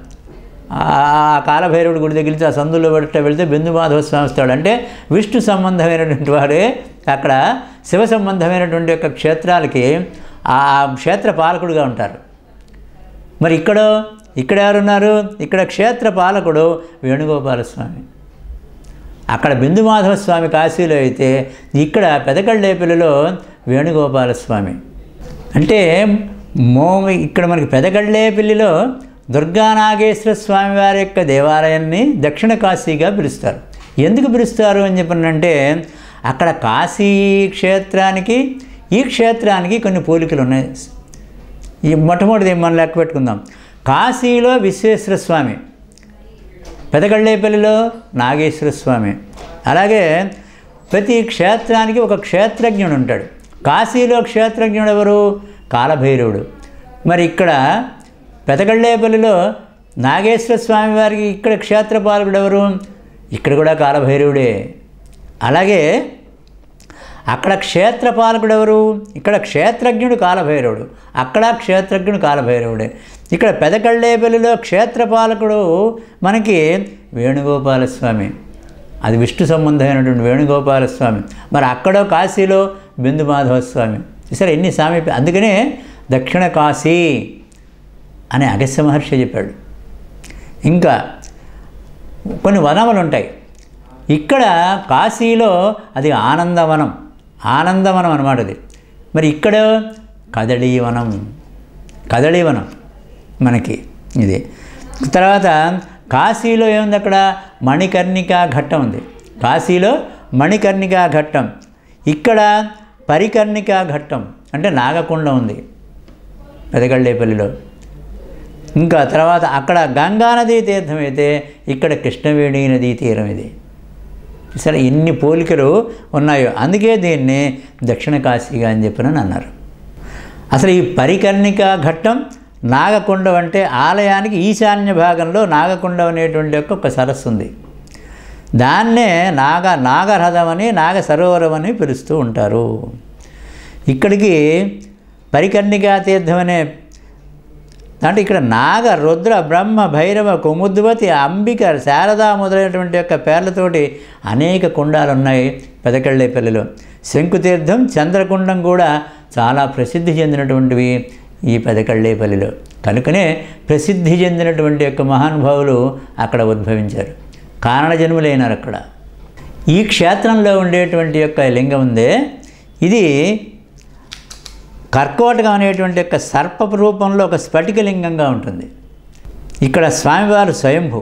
ఆ కాలభైరవుడి గుడి దగ్గర నుంచి ఆ సందులో పెట్ట వెళ్తే బిందుమాధవ స్వామి వస్తాడు అంటే విష్ణు సంబంధమైనటువంటి వాడే అక్కడ శివ సంబంధమైనటువంటి యొక్క క్షేత్రాలకి ఆ క్షేత్ర పాలకుడుగా ఉంటారు మరి ఇక్కడ ఇక్కడ ఎవరున్నారు ఇక్కడ క్షేత్ర పాలకుడు వేణుగోపాల స్వామి అక్కడ బిందుమాధవ స్వామి కాశీలో అయితే ఇక్కడ పెదకళ్ళేపల్లిలో వేణుగోపాల స్వామి అంటే మో ఇక్కడ మనకి పెదకళ్ళేపల్లిలో దుర్గానాగేశ్వర స్వామి వారి యొక్క దేవాలయాన్ని దక్షిణ కాశీగా పిలుస్తారు ఎందుకు పిలుస్తారు అని చెప్పనంటే అక్కడ కాశీ క్షేత్రానికి ఈ క్షేత్రానికి కొన్ని పోలికలు ఉన్నాయి ఈ మొట్టమొదటిది మనం లెక్క పెట్టుకుందాం కాశీలో విశ్వేశ్వర స్వామి పెదగళ్ళేపల్లిలో నాగేశ్వర స్వామి అలాగే ప్రతి క్షేత్రానికి ఒక క్షేత్రజ్ఞుడు ఉంటాడు కాశీలో క్షేత్రజ్ఞుడు ఎవరు కాలభైరవుడు మరి ఇక్కడ పెదగళ్ళేపల్లిలో నాగేశ్వర స్వామి వారికి ఇక్కడ క్షేత్రపాలకుడు ఎవరు ఇక్కడ కూడా కాలభైరవుడే అలాగే అక్కడ క్షేత్రపాలకుడు ఎవరు ఇక్కడ క్షేత్రజ్ఞుడు కాలభైరవుడు అక్కడ క్షేత్రజ్ఞుడు కాలభైరవుడే ఇక్కడ పెదకళ్ళేపల్లిలో క్షేత్రపాలకుడు మనకి వేణుగోపాల స్వామి అది విష్ణు సంబంధమైనటువంటి వేణుగోపాల స్వామి మరి అక్కడో కాశీలో బిందు మాధవ స్వామి సరే ఎన్ని స్వామి అందుకనే దక్షిణ కాశీ అని అగస్య మహర్షి చెప్పాడు ఇంకా కొన్ని వనములు ఉంటాయి ఇక్కడ కాశీలో అది ఆనందవనం ఆనందవనం అనమాట అది మరి ఇక్కడ కదళీవనం కదళీవనం మనకి ఇది తర్వాత కాశీలో ఏముంది అక్కడ మణికర్ణికా ఘట్టం ఉంది కాశీలో మణికర్ణికా ఘట్టం ఇక్కడ పరికర్ణికా ఘట్టం అంటే నాగకుండం ఉంది పెదగళ్ళేపల్లిలో ఇంకా తర్వాత అక్కడ గంగా నదీ తీర్థం అయితే ఇక్కడ కృష్ణవేణి నదీ తీరం ఇది సరే ఎన్ని పోలికలు ఉన్నాయో అందుకే దీన్ని దక్షిణ కాశీగా అని చెప్పినని అన్నారు అసలు ఈ పరికర్ణిక ఘట్టం నాగకుండం అంటే ఆలయానికి ఈశాన్య భాగంలో నాగకుండం అనేటువంటి యొక్క ఒక సరస్సు ఉంది దాన్నే నాగ నాగరథం అని నాగ సరోవరం అని పిలుస్తూ ఉంటారు ఇక్కడికి పరికర్ణికా తీర్థం అనే అంటే ఇక్కడ నాగ రుద్ర బ్రహ్మ భైరవ కుముద్వతి అంబిక శారద మొదలైనటువంటి యొక్క పేర్లతోటి అనేక కుండాలు ఉన్నాయి పెదకళ్ళేపల్లిలో శంకుతీర్థం చంద్రకుండం కూడా చాలా ప్రసిద్ధి చెందినటువంటివి ఈ పెదకళ్ళేపల్లిలో కనుకనే ప్రసిద్ధి చెందినటువంటి యొక్క మహానుభావులు అక్కడ ఉద్భవించారు కారణ జన్ములైనారు అక్కడ ఈ క్షేత్రంలో ఉండేటువంటి యొక్క లింగం ఉందే ఇది కర్కోటకం అనేటువంటి యొక్క సర్పపు రూపంలో ఒక స్ఫటికలింగంగా ఉంటుంది ఇక్కడ స్వామివారు స్వయంభు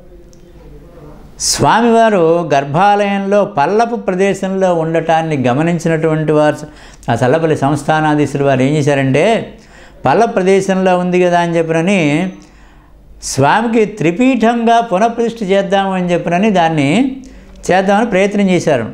స్వామివారు గర్భాలయంలో పల్లపు ప్రదేశంలో ఉండటాన్ని గమనించినటువంటి వారు ఆ చల్లపల్లి సంస్థానాధీశులు వారు ఏం చేశారంటే పల్ల ప్రదేశంలో ఉంది కదా అని చెప్పినని స్వామికి త్రిపీఠంగా పునఃప్రతిష్ఠ చేద్దాము అని చెప్పినని దాన్ని చేద్దామని ప్రయత్నం చేశారు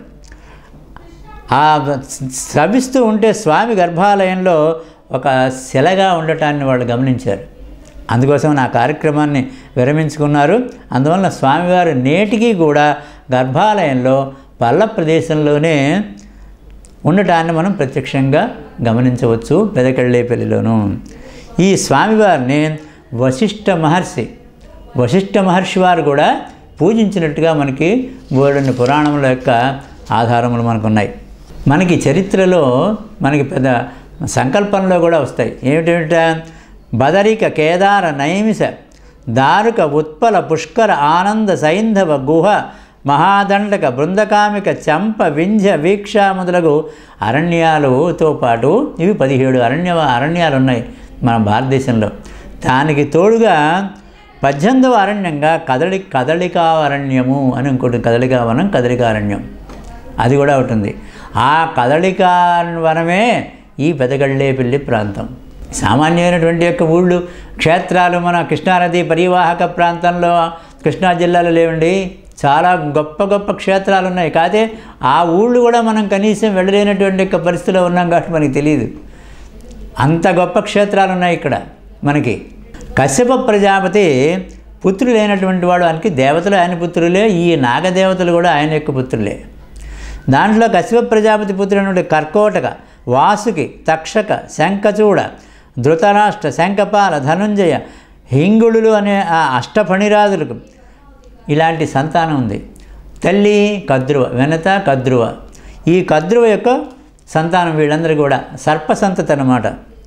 ఆ స్రవిస్తూ ఉంటే స్వామి గర్భాలయంలో ఒక శిలగా ఉండటాన్ని వాళ్ళు గమనించారు అందుకోసం నా కార్యక్రమాన్ని విరమించుకున్నారు అందువలన స్వామివారు నేటికి కూడా గర్భాలయంలో పల్ల ప్రదేశంలోనే ఉండటాన్ని మనం ప్రత్యక్షంగా గమనించవచ్చు పెదకళ్ళేపల్లిలోను ఈ స్వామివారిని వశిష్ఠ మహర్షి వశిష్ఠ మహర్షి వారు కూడా పూజించినట్టుగా మనకి బోర్డుని పురాణముల యొక్క ఆధారములు మనకున్నాయి మనకి చరిత్రలో మనకి పెద్ద సంకల్పంలో కూడా వస్తాయి ఏమిటేమిట బదరిక కేదార నైమిష దారుక ఉత్పల పుష్కర ఆనంద సైంధవ గుహ మహాదండక బృందకామిక చంప వింధ్య వీక్ష మొదలగు అరణ్యాలతో పాటు ఇవి పదిహేడు అరణ్య అరణ్యాలు ఉన్నాయి మన భారతదేశంలో దానికి తోడుగా పద్దెనిమిదవ అరణ్యంగా కదలి కదలికా అరణ్యము అని ఇంకోటి కదలికా వనం కదలికారణ్యం అది కూడా ఉంటుంది ఆ కదలికా వనమే ఈ పెదగళ్ళేపల్లి ప్రాంతం సామాన్యమైనటువంటి యొక్క ఊళ్ళు క్షేత్రాలు మన కృష్ణానది పరివాహక ప్రాంతంలో కృష్ణా జిల్లాలో లేవండి చాలా గొప్ప గొప్ప క్షేత్రాలు ఉన్నాయి కాదే ఆ ఊళ్ళు కూడా మనం కనీసం వెళ్ళలేనటువంటి యొక్క పరిస్థితిలో ఉన్నాం కాబట్టి మనకి తెలియదు అంత గొప్ప క్షేత్రాలు ఉన్నాయి ఇక్కడ మనకి కశ్యప ప్రజాపతి పుత్రులైనటువంటి వాడు ఆయనకి దేవతలు ఆయన పుత్రులే ఈ నాగదేవతలు కూడా ఆయన యొక్క పుత్రులే దాంట్లో కశ్యప ప్రజాపతి పుత్రుడైనటువంటి కర్కోటక వాసుకి తక్షక శంఖచూడ ధృతరాష్ట్ర శంఖపాల ధనుంజయ హింగుళులు అనే ఆ అష్టఫణిరాజులకు ఇలాంటి సంతానం ఉంది తల్లి కద్రువ వెనత కద్రువ ఈ కద్రువ యొక్క సంతానం వీళ్ళందరూ కూడా సర్ప సంతతి అన్నమాట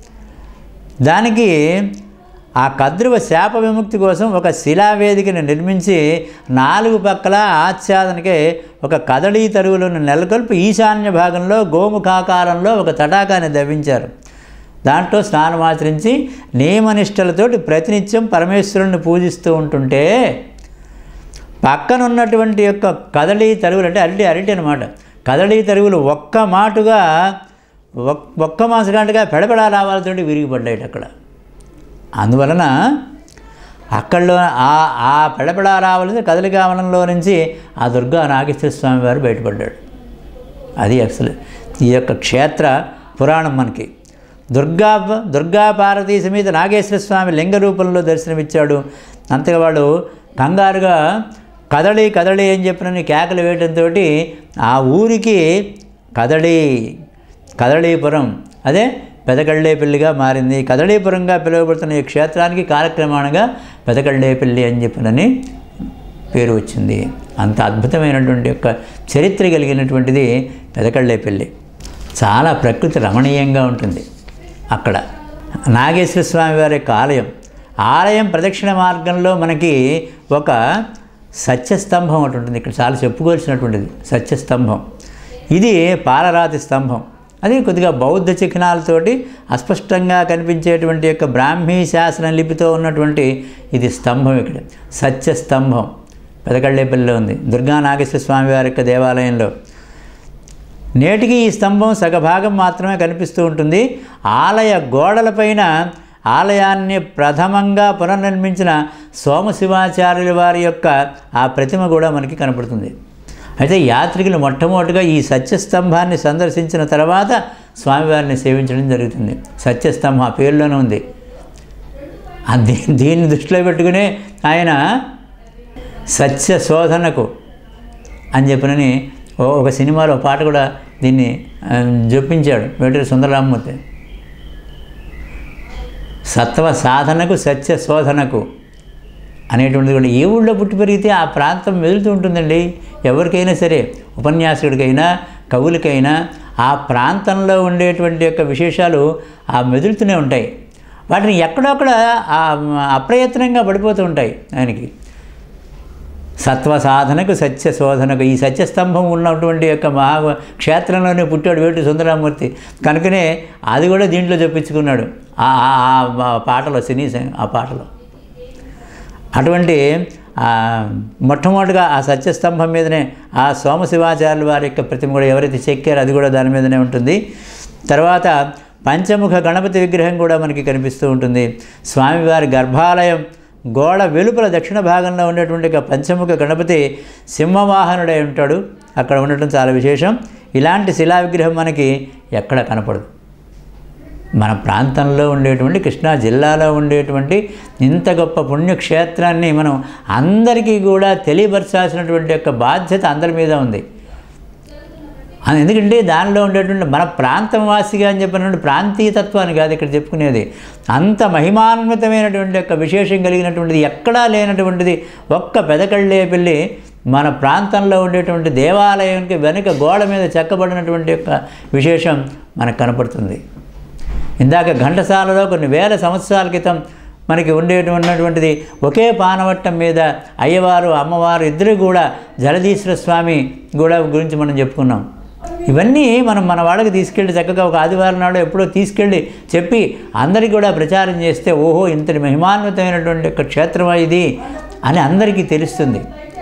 దానికి ఆ కద్రువ శాప విముక్తి కోసం ఒక శిలావేదికను నిర్మించి నాలుగు పక్కల ఆచ్ఛాదనకే ఒక కదళీ తరువులను నెలకొల్పి ఈశాన్య భాగంలో గోముఖాకారంలో ఒక తటాకాన్ని దవ్వించారు దాంట్లో స్నానమాచరించి నియమనిష్టలతోటి ప్రతినిత్యం పరమేశ్వరుణ్ణి పూజిస్తూ ఉంటుంటే పక్కన ఉన్నటువంటి యొక్క కదళీ తరువులు అంటే అరటి అరటి అనమాట కదళీ తరువులు ఒక్క మాటుగా ఒక్- ఒక్క మాసగంటగా పెడపెడా రావాలతోటి విరిగిపడ్డాయి అక్కడ అందువలన అక్కడలో ఆ ఆ పెడపెడా రావాల్సిన కదలికావనంలో నుంచి ఆ దుర్గా నాగేశ్వర స్వామి వారు బయటపడ్డాడు అది అసలు ఈ యొక్క క్షేత్ర పురాణం మనకి దుర్గా దుర్గా పార్వతీ సమేత నాగేశ్వర స్వామి లింగ రూపంలో దర్శనమిచ్చాడు అంతగా వాడు కంగారుగా కదలి కదలి అని చెప్పినని కేకలు వేయడంతో ఆ ఊరికి కదళి కదళీపురం అదే పెదకళ్ళేపల్లిగా మారింది కదళీపురంగా పిలువబడుతున్న ఈ క్షేత్రానికి కాలక్రమాణంగా పెదకళ్ళేపల్లి అని చెప్పినని పేరు వచ్చింది అంత అద్భుతమైనటువంటి యొక్క చరిత్ర కలిగినటువంటిది పెదకళ్ళేపల్లి చాలా ప్రకృతి రమణీయంగా ఉంటుంది అక్కడ నాగేశ్వర స్వామి వారి యొక్క ఆలయం ఆలయం ప్రదక్షిణ మార్గంలో మనకి ఒక సత్యస్తంభం ఒకటి ఉంటుంది ఇక్కడ చాలా చెప్పుకోవాల్సినటువంటిది సత్యస్తంభం ఇది పాలరాతి స్తంభం అది కొద్దిగా బౌద్ధ చిహ్నాలతోటి అస్పష్టంగా కనిపించేటువంటి యొక్క బ్రాహ్మీ శాసన లిపితో ఉన్నటువంటి ఇది స్తంభం ఇక్కడ సత్యస్తంభం పెదకళ్ళేపల్లిలో ఉంది దుర్గా నాగేశ్వర స్వామి వారి యొక్క దేవాలయంలో నేటికి ఈ స్తంభం సగభాగం మాత్రమే కనిపిస్తూ ఉంటుంది ఆలయ గోడలపైన ఆలయాన్ని ప్రథమంగా పునర్నిర్మించిన సోమశివాచార్యుల వారి యొక్క ఆ ప్రతిమ కూడా మనకి కనపడుతుంది అయితే యాత్రికులు మొట్టమొదటిగా ఈ సత్యస్తంభాన్ని సందర్శించిన తర్వాత స్వామివారిని సేవించడం జరుగుతుంది సత్యస్తంభం ఆ పేరులోనే ఉంది ఆ దీ దీన్ని దృష్టిలో పెట్టుకునే ఆయన సత్య శోధనకు అని చెప్పినని ఓ- ఒక సినిమాలో ఒక పాట కూడా దీన్ని ఆ, జొప్పించాడు వేటూరి సుందరరామూర్తి సత్వ సాధనకు సత్య శోధనకు అనేటువంటిది కూడా ఏ ఊళ్ళో పుట్టి పెరిగితే ఆ ప్రాంతం మెదులుతూ ఉంటుందండి ఎవరికైనా సరే ఉపన్యాసకుడికైనా కవులకైనా ఆ ప్రాంతంలో ఉండేటువంటి యొక్క విశేషాలు ఆ మెదులుతూనే ఉంటాయి వాటిని ఎక్కడొక్కడ ఆ అప్రయత్నంగా పడిపోతూ ఉంటాయి ఆయనకి సత్వ సాధనకు సత్య శోధనకు ఈ సత్యస్తంభం ఉన్నటువంటి యొక్క మహా క్షేత్రంలోనే పుట్టాడు వేటి సుందరమూర్తి కనుకనే అది కూడా దీంట్లో చెప్పించుకున్నాడు ఆ ఆ- ఆ పాటలో సినీ సం- ఆ పాటలో అటువంటి ఆ, మొట్టమొదటిగా ఆ సత్యస్తంభం మీదనే ఆ సోమశివాచార్యుల వారి యొక్క ప్రతిమ కూడా ఎవరైతే చెక్కారో అది కూడా దాని మీదనే ఉంటుంది తర్వాత పంచముఖ గణపతి విగ్రహం కూడా మనకి కనిపిస్తూ ఉంటుంది స్వామివారి గర్భాలయం గోడ వెలుపల దక్షిణ భాగంలో ఉండేటువంటి ఒక పంచముఖ గణపతి సింహవాహనుడై ఉంటాడు అక్కడ ఉండటం చాలా విశేషం ఇలాంటి శిలా విగ్రహం మనకి ఎక్కడ కనపడదు మన ప్రాంతంలో ఉండేటువంటి కృష్ణా జిల్లాలో ఉండేటువంటి ఇంత గొప్ప పుణ్యక్షేత్రాన్ని మనం అందరికీ కూడా తెలియపరచాల్సినటువంటి యొక్క బాధ్యత అందరి మీద ఉంది అది ఎందుకంటే దానిలో ఉండేటువంటి మన ప్రాంతం వాసిగా అని చెప్పినటువంటి ప్రాంతీయతత్వాన్ని కాదు ఇక్కడ చెప్పుకునేది అంత మహిమాన్వితమైనటువంటి యొక్క విశేషం కలిగినటువంటిది ఎక్కడా లేనటువంటిది ఒక్క పెదకళ్ళే పెళ్ళి మన ప్రాంతంలో ఉండేటువంటి దేవాలయానికి వెనుక గోడ మీద చెక్కబడినటువంటి యొక్క విశేషం మనకు కనపడుతుంది ఇందాక ఘంటసాలలో కొన్ని వేల సంవత్సరాల క్రితం మనకి ఉండేటువంటిది ఒకే పానవట్టం మీద అయ్యవారు అమ్మవారు ఇద్దరు కూడా జలధీశ్వర స్వామి కూడా గురించి మనం చెప్పుకున్నాం ఇవన్నీ మనం మన వాళ్ళకి తీసుకెళ్ళి చక్కగా ఒక ఆదివారం నాడు ఎప్పుడో తీసుకెళ్ళి చెప్పి అందరికీ కూడా ప్రచారం చేస్తే ఓహో ఇంతటి మహిమాన్వితమైనటువంటి ఒక క్షేత్రం ఇది అని అందరికీ తెలుస్తుంది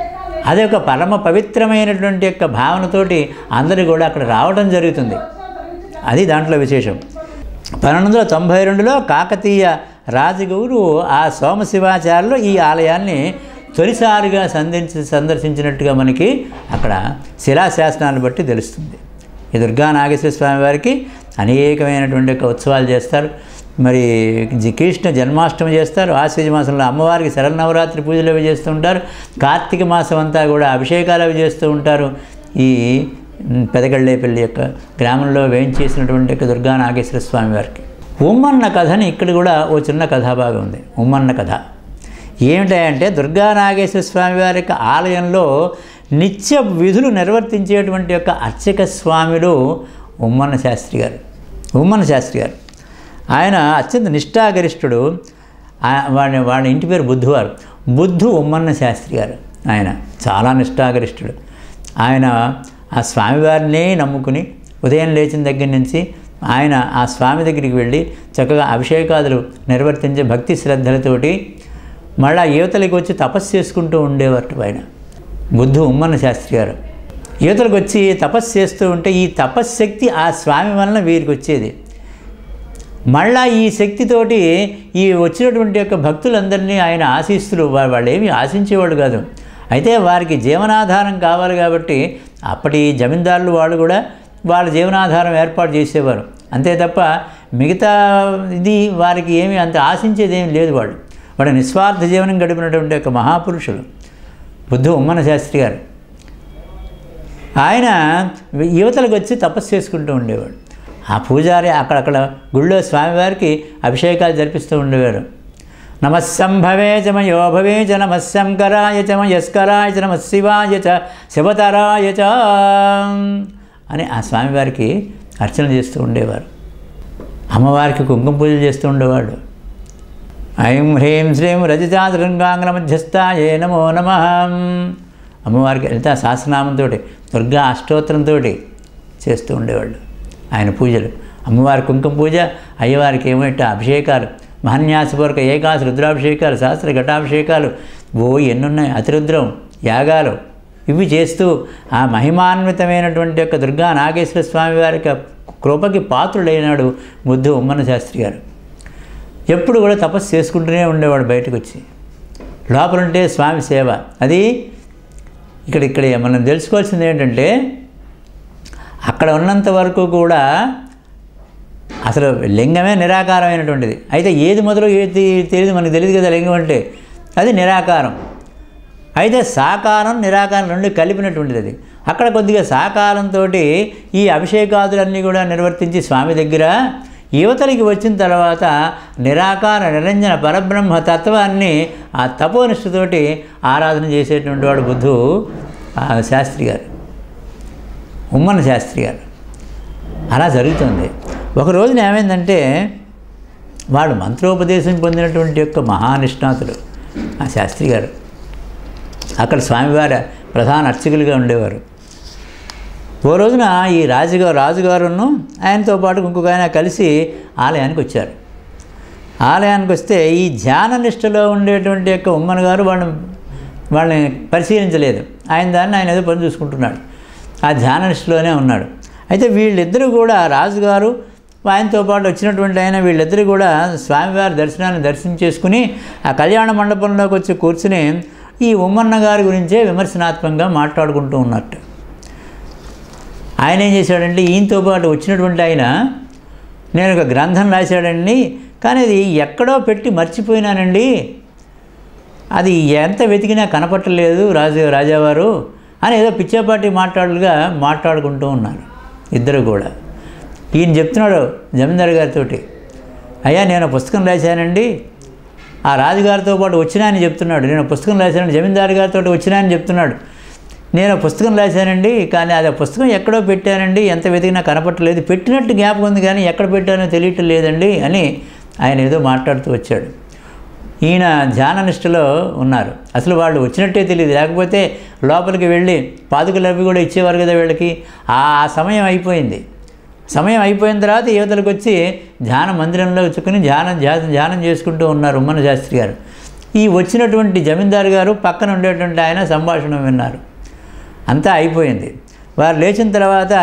అదే ఒక పరమ పవిత్రమైనటువంటి యొక్క భావనతోటి అందరూ కూడా అక్కడ రావడం జరుగుతుంది అది దాంట్లో విశేషం పన్నెండు వందల తొంభై రెండులో కాకతీయ రాజగురు ఆ సోమశివాచార్యులు ఈ ఆలయాన్ని తొలిసారిగా సందర్శి సందర్శించినట్టుగా మనకి అక్కడ శిలాశాసనాలను బట్టి తెలుస్తుంది ఈ దుర్గా నాగేశ్వర స్వామి వారికి అనేకమైనటువంటి యొక్క ఉత్సవాలు చేస్తారు మరి జి- కృష్ణ జన్మాష్టమి చేస్తారు ఆశ్వజ మాసంలో అమ్మవారికి శరన్నవరాత్రి పూజలు అవి చేస్తూ ఉంటారు కార్తీక మాసం అంతా కూడా అభిషేకాలు అవి చేస్తూ ఉంటారు ఈ ఉమ్, పెదగళ్ళేపల్లి యొక్క గ్రామంలో వేయించేసినటువంటి యొక్క దుర్గా నాగేశ్వర స్వామి వారికి ఉమ్మన్న కథని ఇక్కడ కూడా ఓ చిన్న కథాభాగం ఉంది ఉమ్మన్న కథ ఏమిటంటే దుర్గా నాగేశ్వర స్వామి వారి యొక్క ఆలయంలో నిత్య విధులు నిర్వర్తించేటువంటి యొక్క అర్చక స్వామిలు ఉమ్మన్న శాస్త్రి గారు ఉమ్మన్న శాస్త్రి గారు ఆయన అత్యంత నిష్ఠాగరిష్ఠుడు ఆ- వాడి వాడి ఇంటి పేరు బుద్ధువారు బుద్ధు ఉమ్మన్న శాస్త్రి గారు ఆయన చాలా నిష్ఠాగరిష్ఠుడు ఆయన ఆ స్వామివారినే నమ్ముకుని ఉదయం లేచిన దగ్గర నుంచి ఆయన ఆ స్వామి దగ్గరికి వెళ్ళి చక్కగా అభిషేకాదులు నిర్వర్తించే భక్తి శ్రద్ధలతోటి మళ్ళా యువతలకి వచ్చి తపస్సు చేసుకుంటూ ఉండేవారు ఆయన బుద్ధు ఉమ్మన్న శాస్త్రి గారు యువతలకు వచ్చి తపస్సు చేస్తూ ఉంటే ఈ తపశ్శక్తి ఆ స్వామి వలన వీరికి వచ్చేది మళ్ళా ఈ శక్తితోటి ఈ వచ్చినటువంటి యొక్క భక్తులందరినీ ఆయన ఆశిస్తులు వా- వాళ్ళు ఏమీ ఆశించేవాడు కాదు అయితే వారికి జీవనాధారం కావాలి కాబట్టి అప్పటి జమీందారులు వాళ్ళు కూడా వాళ్ళ జీవనాధారం ఏర్పాటు చేసేవారు అంతే తప్ప మిగతా ఇది వారికి ఏమీ అంత ఆశించేది ఏమీ లేదు వాళ్ళు వాడు నిస్వార్థ జీవనం గడిపినటువంటి ఒక మహాపురుషులు బుద్ధు ఉమ్మన శాస్త్రి గారు ఆయన యువతలకు వచ్చి తపస్సు చేసుకుంటూ ఉండేవాడు ఆ పూజారి అక్కడక్కడ గుళ్ళో స్వామివారికి అభిషేకాలు జరిపిస్తూ ఉండేవారు నమస్సంభవే చ మయోభవే చ నమస్శంకరాయ చ మయస్కరాయ చ నమశివాయ చ శివతరాయ చ అని ఆ స్వామివారికి అర్చన చేస్తూ ఉండేవారు అమ్మవారికి కుంకుమ పూజలు చేస్తూ ఉండేవాడు ఐం హ్రీం శ్రీం రజతాదృంగాంగ్ల మధ్యస్థాయే నమో నమ అమ్మవారికి లలితా సహస్రనామంతో దుర్గా అష్టోత్తరంతో చేస్తూ ఉండేవాళ్ళు ఆయన పూజలు అమ్మవారి కుంకుమ పూజ అయ్యవారికి ఏమిట అభిషేకాలు మహన్యాసపూర్వక ఏకాశ రుద్రాభిషేకాలు సహస్ర ఘటాభిషేకాలు ఓ ఎన్నున్నాయి అతిరుద్రం యాగాలు ఇవి చేస్తూ ఆ మహిమాన్వితమైనటువంటి యొక్క దుర్గా నాగేశ్వర స్వామి వారికి కృపకి పాత్రుడైనాడు ముద్దు ఉమ్మన శాస్త్రి గారు ఎప్పుడు కూడా తపస్సు చేసుకుంటూనే ఉండేవాడు బయటకు వచ్చి లోపలుంటే స్వామి సేవ అది ఇక్కడ ఇక్కడ మనం తెలుసుకోవాల్సింది ఏంటంటే అక్కడ ఉన్నంత వరకు కూడా అసలు లింగమే నిరాకారమైనటువంటిది అయితే ఏది మొదలు ఏది తెలియదు మనకు తెలియదు కదా లింగం అంటే అది నిరాకారం అయితే సాకారం నిరాకారం రెండు కలిపినటువంటిది అది అక్కడ కొద్దిగా సాకారంతో ఈ అభిషేకాదులన్నీ కూడా నిర్వర్తించి స్వామి దగ్గర యువతలకి వచ్చిన తర్వాత నిరాకార నిరంజన పరబ్రహ్మ తత్వాన్ని ఆ తపోనిష్ఠతోటి ఆరాధన చేసేటువంటి వాడు బుద్ధు ఆ శాస్త్రి గారు ఉమ్మన శాస్త్రి గారు అలా జరుగుతుంది ఒక రోజున ఏమైందంటే వాడు మంత్రోపదేశం పొందినటువంటి యొక్క మహానిష్ణాతుడు ఆ శాస్త్రి గారు అక్కడ స్వామివారి ప్రధాన అర్చకులుగా ఉండేవారు ఓ రోజున ఈ రాజుగారు రాజుగారును ఆయనతో పాటు ఇంకొక ఆయన కలిసి ఆలయానికి వచ్చారు ఆలయానికి వస్తే ఈ ధ్యాన నిష్టలో ఉండేటువంటి యొక్క ఉమ్మన గారు వాళ్ళని వాళ్ళని పరిశీలించలేదు ఆయన దాన్ని ఆయన ఏదో పని చూసుకుంటున్నాడు ఆ ధ్యాన నిష్టలోనే ఉన్నాడు అయితే వీళ్ళిద్దరూ కూడా రాజుగారు ఆయనతో పాటు వచ్చినటువంటి ఆయన వీళ్ళిద్దరూ కూడా స్వామివారి దర్శనాన్ని దర్శనం చేసుకుని ఆ కళ్యాణ మండపంలోకి వచ్చి కూర్చుని ఈ ఉమ్మన్న గారి గురించే విమర్శనాత్మకంగా మాట్లాడుకుంటూ ఉన్నట్టు ఆయన ఏం చేశాడంటే ఈయనతో పాటు వచ్చినటువంటి ఆయన నేను ఒక గ్రంథం రాశాడండి కానీ అది ఎక్కడో పెట్టి మర్చిపోయినానండి అది ఎంత వెతికినా కనపట్టలేదు రాజు రాజావారు అని ఏదో పిచ్చాపాటి మాట్లాడులుగా మాట్లాడుకుంటూ ఉన్నారు ఇద్దరు కూడా ఈయన చెప్తున్నాడు జమీందారు గారితో అయ్యా నేను పుస్తకం రాశానండి ఆ రాజుగారితో పాటు వచ్చినా అని చెప్తున్నాడు నేను పుస్తకం రాశాను జమీందారు గారితో వచ్చినా అని చెప్తున్నాడు నేను పుస్తకం రాశానండి కానీ అది ఆ పుస్తకం ఎక్కడో పెట్టానండి ఎంత వెతికినా కనపట్టలేదు పెట్టినట్టు జ్ఞాపకం ఉంది కానీ ఎక్కడ పెట్టానో తెలియటం లేదండి అని ఆయన ఏదో మాట్లాడుతూ వచ్చాడు ఈయన ధ్యాన నిష్టలో ఉన్నారు అసలు వాళ్ళు వచ్చినట్టే తెలియదు లేకపోతే లోపలికి వెళ్ళి పాదుకలు అవి కూడా ఇచ్చేవారు కదా వీళ్ళకి ఆ సమయం అయిపోయింది సమయం అయిపోయిన తర్వాత యువతలకు వచ్చి ధ్యాన మందిరంలో వచ్చుకుని ధ్యానం ధ్యానం ధ్యానం చేసుకుంటూ ఉన్నారు ఉమ్మన శాస్త్రి గారు ఈ వచ్చినటువంటి జమీందారు గారు పక్కన ఉండేటువంటి ఆయన సంభాషణ విన్నారు అంతా అయిపోయింది వారు లేచిన తర్వాత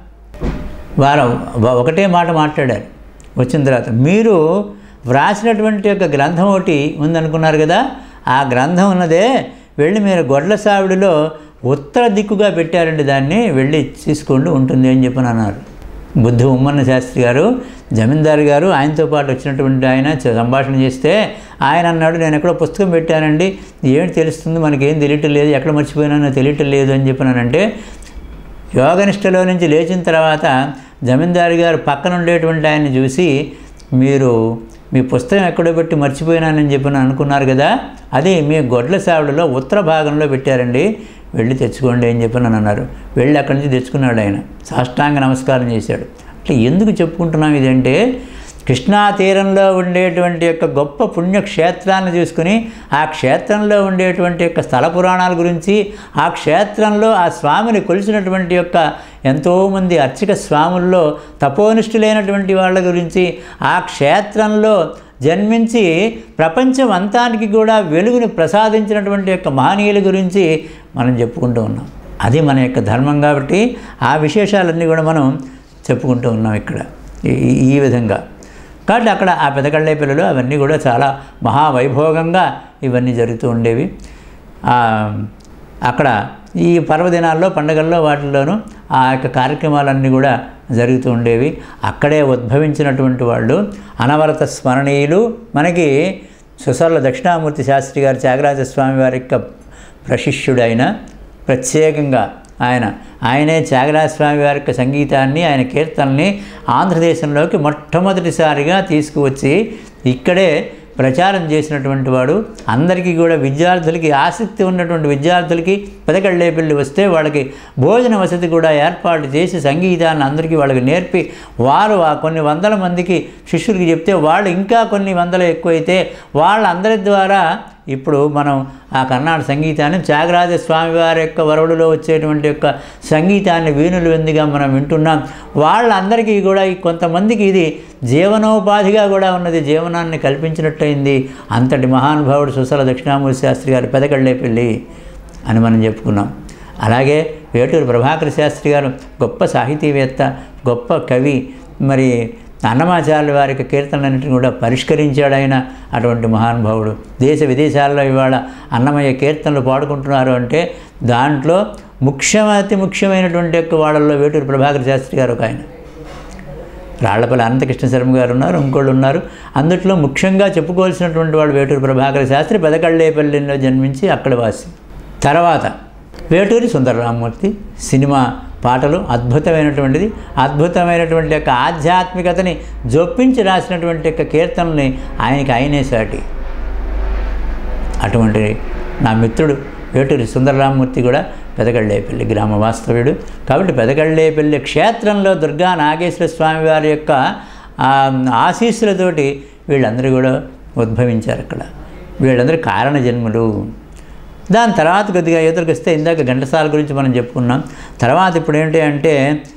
వారు ఒకటే మాట మాట్లాడారు వచ్చిన తర్వాత మీరు వ్రాసినటువంటి యొక్క గ్రంథం ఒకటి ఉందనుకున్నారు కదా ఆ గ్రంథం ఉన్నదే వెళ్ళి మీరు గొడ్ల సావిడిలో ఉత్తర దిక్కుగా పెట్టారండి దాన్ని వెళ్ళి తీసుకోండి ఉంటుంది అని చెప్పని అన్నారు బుద్ధ ఉమ్మన్న శాస్త్రి గారు జమీందారు గారు ఆయనతో పాటు వచ్చినటువంటి ఆయన చ- సంభాషణ చేస్తే ఆయన అన్నాడు నేను ఎక్కడో పుస్తకం పెట్టానండి ఏమిటి తెలుస్తుంది మనకేం తెలియటం లేదు ఎక్కడ మర్చిపోయినానో తెలియటం లేదు అని చెప్పినానంటే యోగనిష్టలో నుంచి లేచిన తర్వాత జమీందారు గారు పక్కన ఉండేటువంటి ఆయన్ని చూసి మీరు మీ పుస్తకం ఎక్కడో పెట్టి మర్చిపోయినానని చెప్పి అనుకున్నారు కదా అది మీ గొడ్ల సావిడలో ఉత్తర భాగంలో పెట్టారండి వెళ్ళి తెచ్చుకోండి అని చెప్పి నన్ను అన్నారు వెళ్ళి అక్కడి నుంచి తెచ్చుకున్నాడు ఆయన సాష్టాంగ నమస్కారం చేశాడు అంటే ఎందుకు చెప్పుకుంటున్నాం ఇదంటే కృష్ణా తీరంలో ఉండేటువంటి యొక్క గొప్ప పుణ్యక్షేత్రాన్ని చూసుకుని ఆ క్షేత్రంలో ఉండేటువంటి యొక్క స్థల పురాణాల గురించి ఆ క్షేత్రంలో ఆ స్వామిని కొలిసినటువంటి యొక్క ఎంతోమంది అర్చక స్వాముల్లో తపోనిష్ఠులైనటువంటి వాళ్ళ గురించి ఆ క్షేత్రంలో జన్మించి ప్రపంచం అంతానికి కూడా వెలుగుని ప్రసాదించినటువంటి యొక్క మహనీయుల గురించి మనం చెప్పుకుంటూ ఉన్నాం అది మన యొక్క ధర్మం కాబట్టి ఆ విశేషాలన్నీ కూడా మనం చెప్పుకుంటూ ఉన్నాం ఇక్కడ ఈ- ఈ- ఈ విధంగా కాబట్టి అక్కడ ఆ పెదకళ్ళే పిల్లలు అవన్నీ కూడా చాలా మహావైభోగంగా ఇవన్నీ జరుగుతూ ఉండేవి ఆ, అక్కడ ఈ పర్వదినాల్లో పండగల్లో వాటిల్లోనూ ఆ యొక్క కార్యక్రమాలన్నీ కూడా జరుగుతూ ఉండేవి అక్కడే ఉద్భవించినటువంటి వాళ్ళు అనవరత స్మరణీయులు మనకి సుసర్ల దక్షిణామూర్తి శాస్త్రి గారు త్యాగరాజ స్వామి వారి యొక్క ప్రశిష్యుడైన ప్రత్యేకంగా ఆయన ఆయనే త్యాగరాజ స్వామి వారి యొక్క సంగీతాన్ని ఆయన కీర్తనల్ని ఆంధ్రదేశంలోకి మొట్టమొదటిసారిగా తీసుకువచ్చి ఇక్కడే ప్రచారం చేసినటువంటి వాడు అందరికీ కూడా విద్యార్థులకి ఆసక్తి ఉన్నటువంటి విద్యార్థులకి పెదకళ్ళేపల్లి వస్తే వాళ్ళకి భోజన వసతి కూడా ఏర్పాటు చేసి సంగీతాన్ని అందరికీ వాళ్ళకి నేర్పి వారు ఆ కొన్ని వందల మందికి శిష్యులకి చెప్తే వాళ్ళు ఇంకా కొన్ని వందలు ఎక్కువైతే వాళ్ళందరి ద్వారా ఇప్పుడు మనం ఆ కర్ణాటక సంగీతాన్ని త్యాగరాజ స్వామి వారి యొక్క వరవడిలో వచ్చేటువంటి యొక్క సంగీతాన్ని వీణులు వెందిగా మనం వింటున్నాం వాళ్ళందరికీ కూడా ఈ కొంతమందికి ఇది జీవనోపాధిగా కూడా ఉన్నది జీవనాన్ని కల్పించినట్టయింది అంతటి మహానుభావుడు సుసల దక్షిణామూర్తి శాస్త్రి గారి పెదకళ్ళేపల్లి అని మనం చెప్పుకున్నాం అలాగే వేటూరు ప్రభాకర శాస్త్రి గారు గొప్ప సాహితీవేత్త గొప్ప కవి మరి అన్నమాచార్యుల వారి యొక్క కీర్తనలన్నింటిని కూడా పరిష్కరించాడు ఆయన అటువంటి మహానుభావుడు దేశ విదేశాల్లో ఇవాళ అన్నమయ్య కీర్తనలు పాడుకుంటున్నారు అంటే దాంట్లో ముఖ్యం అతి ముఖ్యమైనటువంటి యొక్క వాళ్ళల్లో వేటూరు ప్రభాకర శాస్త్రి గారు ఒక ఆయన రాళ్లపల్లి అనంతకృష్ణ శర్మ గారు ఉన్నారు ఇంకోళ్ళు ఉన్నారు అందుట్లో ముఖ్యంగా చెప్పుకోవాల్సినటువంటి వాళ్ళు వేటూరు ప్రభాకర శాస్త్రి పెదకళ్ళేపల్లిలో జన్మించి అక్కడ వాసి తర్వాత వేటూరి సుందరరామూర్తి సినిమా పాటలు అద్భుతమైనటువంటిది అద్భుతమైనటువంటి యొక్క ఆధ్యాత్మికతని జొప్పించి రాసినటువంటి యొక్క కీర్తనల్ని ఆయనకి ఆయనే సాటి అటువంటి నా మిత్రుడు వేటూరి సుందరరామూర్తి కూడా పెదగళ్ళేపల్లి గ్రామ వాస్తవ్యుడు కాబట్టి పెదగళ్ళేపల్లి క్షేత్రంలో దుర్గా నాగేశ్వర స్వామి వారి యొక్క ఆ, ఆశీస్సులతోటి వీళ్ళందరూ కూడా ఉద్భవించారు అక్కడ వీళ్ళందరూ కారణ జన్ములు దాని తర్వాత కొద్దిగా ఎదురుకు వస్తే ఇందాక ఘంటసాల గురించి మనం చెప్పుకున్నాం తర్వాత ఇప్పుడు ఏంటి అంటే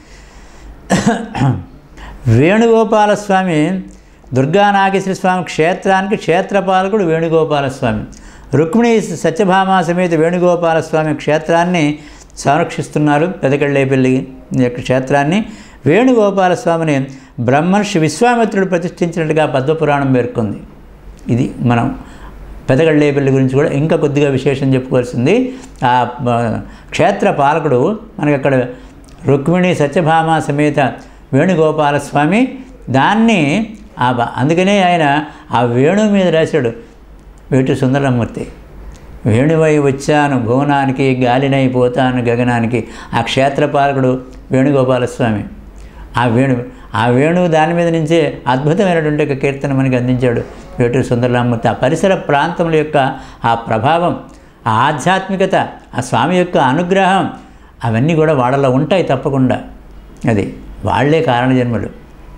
వేణుగోపాల స్వామి దుర్గా నాగేశ్వర స్వామి క్షేత్రానికి క్షేత్రపాలకుడు వేణుగోపాల స్వామి రుక్మిణి సత్యభామ సమేత వేణుగోపాల స్వామి క్షేత్రాన్ని సంరక్షిస్తున్నారు పెదకళ్ళేపల్లి యొక్క క్షేత్రాన్ని వేణుగోపాల స్వామిని బ్రహ్మర్షి విశ్వామిత్రుడు ప్రతిష్ఠించినట్టుగా పద్మపురాణం పేర్కొంది ఇది మనం పెదగళ్ళేపల్లి గురించి కూడా ఇంకా కొద్దిగా విశేషం చెప్పుకోవాల్సింది ఆ ఆ, క్షేత్ర పాలకుడు మనకి అక్కడ రుక్మిణి సత్యభామ సమేత వేణుగోపాల స్వామి దాన్ని ఆ బ- అందుకనే ఆయన ఆ వేణు మీద రాశాడు వేటు సుందరమూర్తి వేణువై వచ్చాను భువనానికి గాలినై పోతాను గగనానికి ఆ క్షేత్రపాలకుడు వేణుగోపాల స్వామి ఆ వేణు ఆ వేణువు దాని మీద నుంచే అద్భుతమైనటువంటి ఒక కీర్తన మనకి అందించాడు వేటూరు సుందరరామూర్తి ఆ పరిసర ప్రాంతముల యొక్క ఆ ప్రభావం ఆ ఆధ్యాత్మికత ఆ స్వామి యొక్క అనుగ్రహం అవన్నీ కూడా వాళ్ళలో ఉంటాయి తప్పకుండా అది వాళ్ళే కారణజన్మలు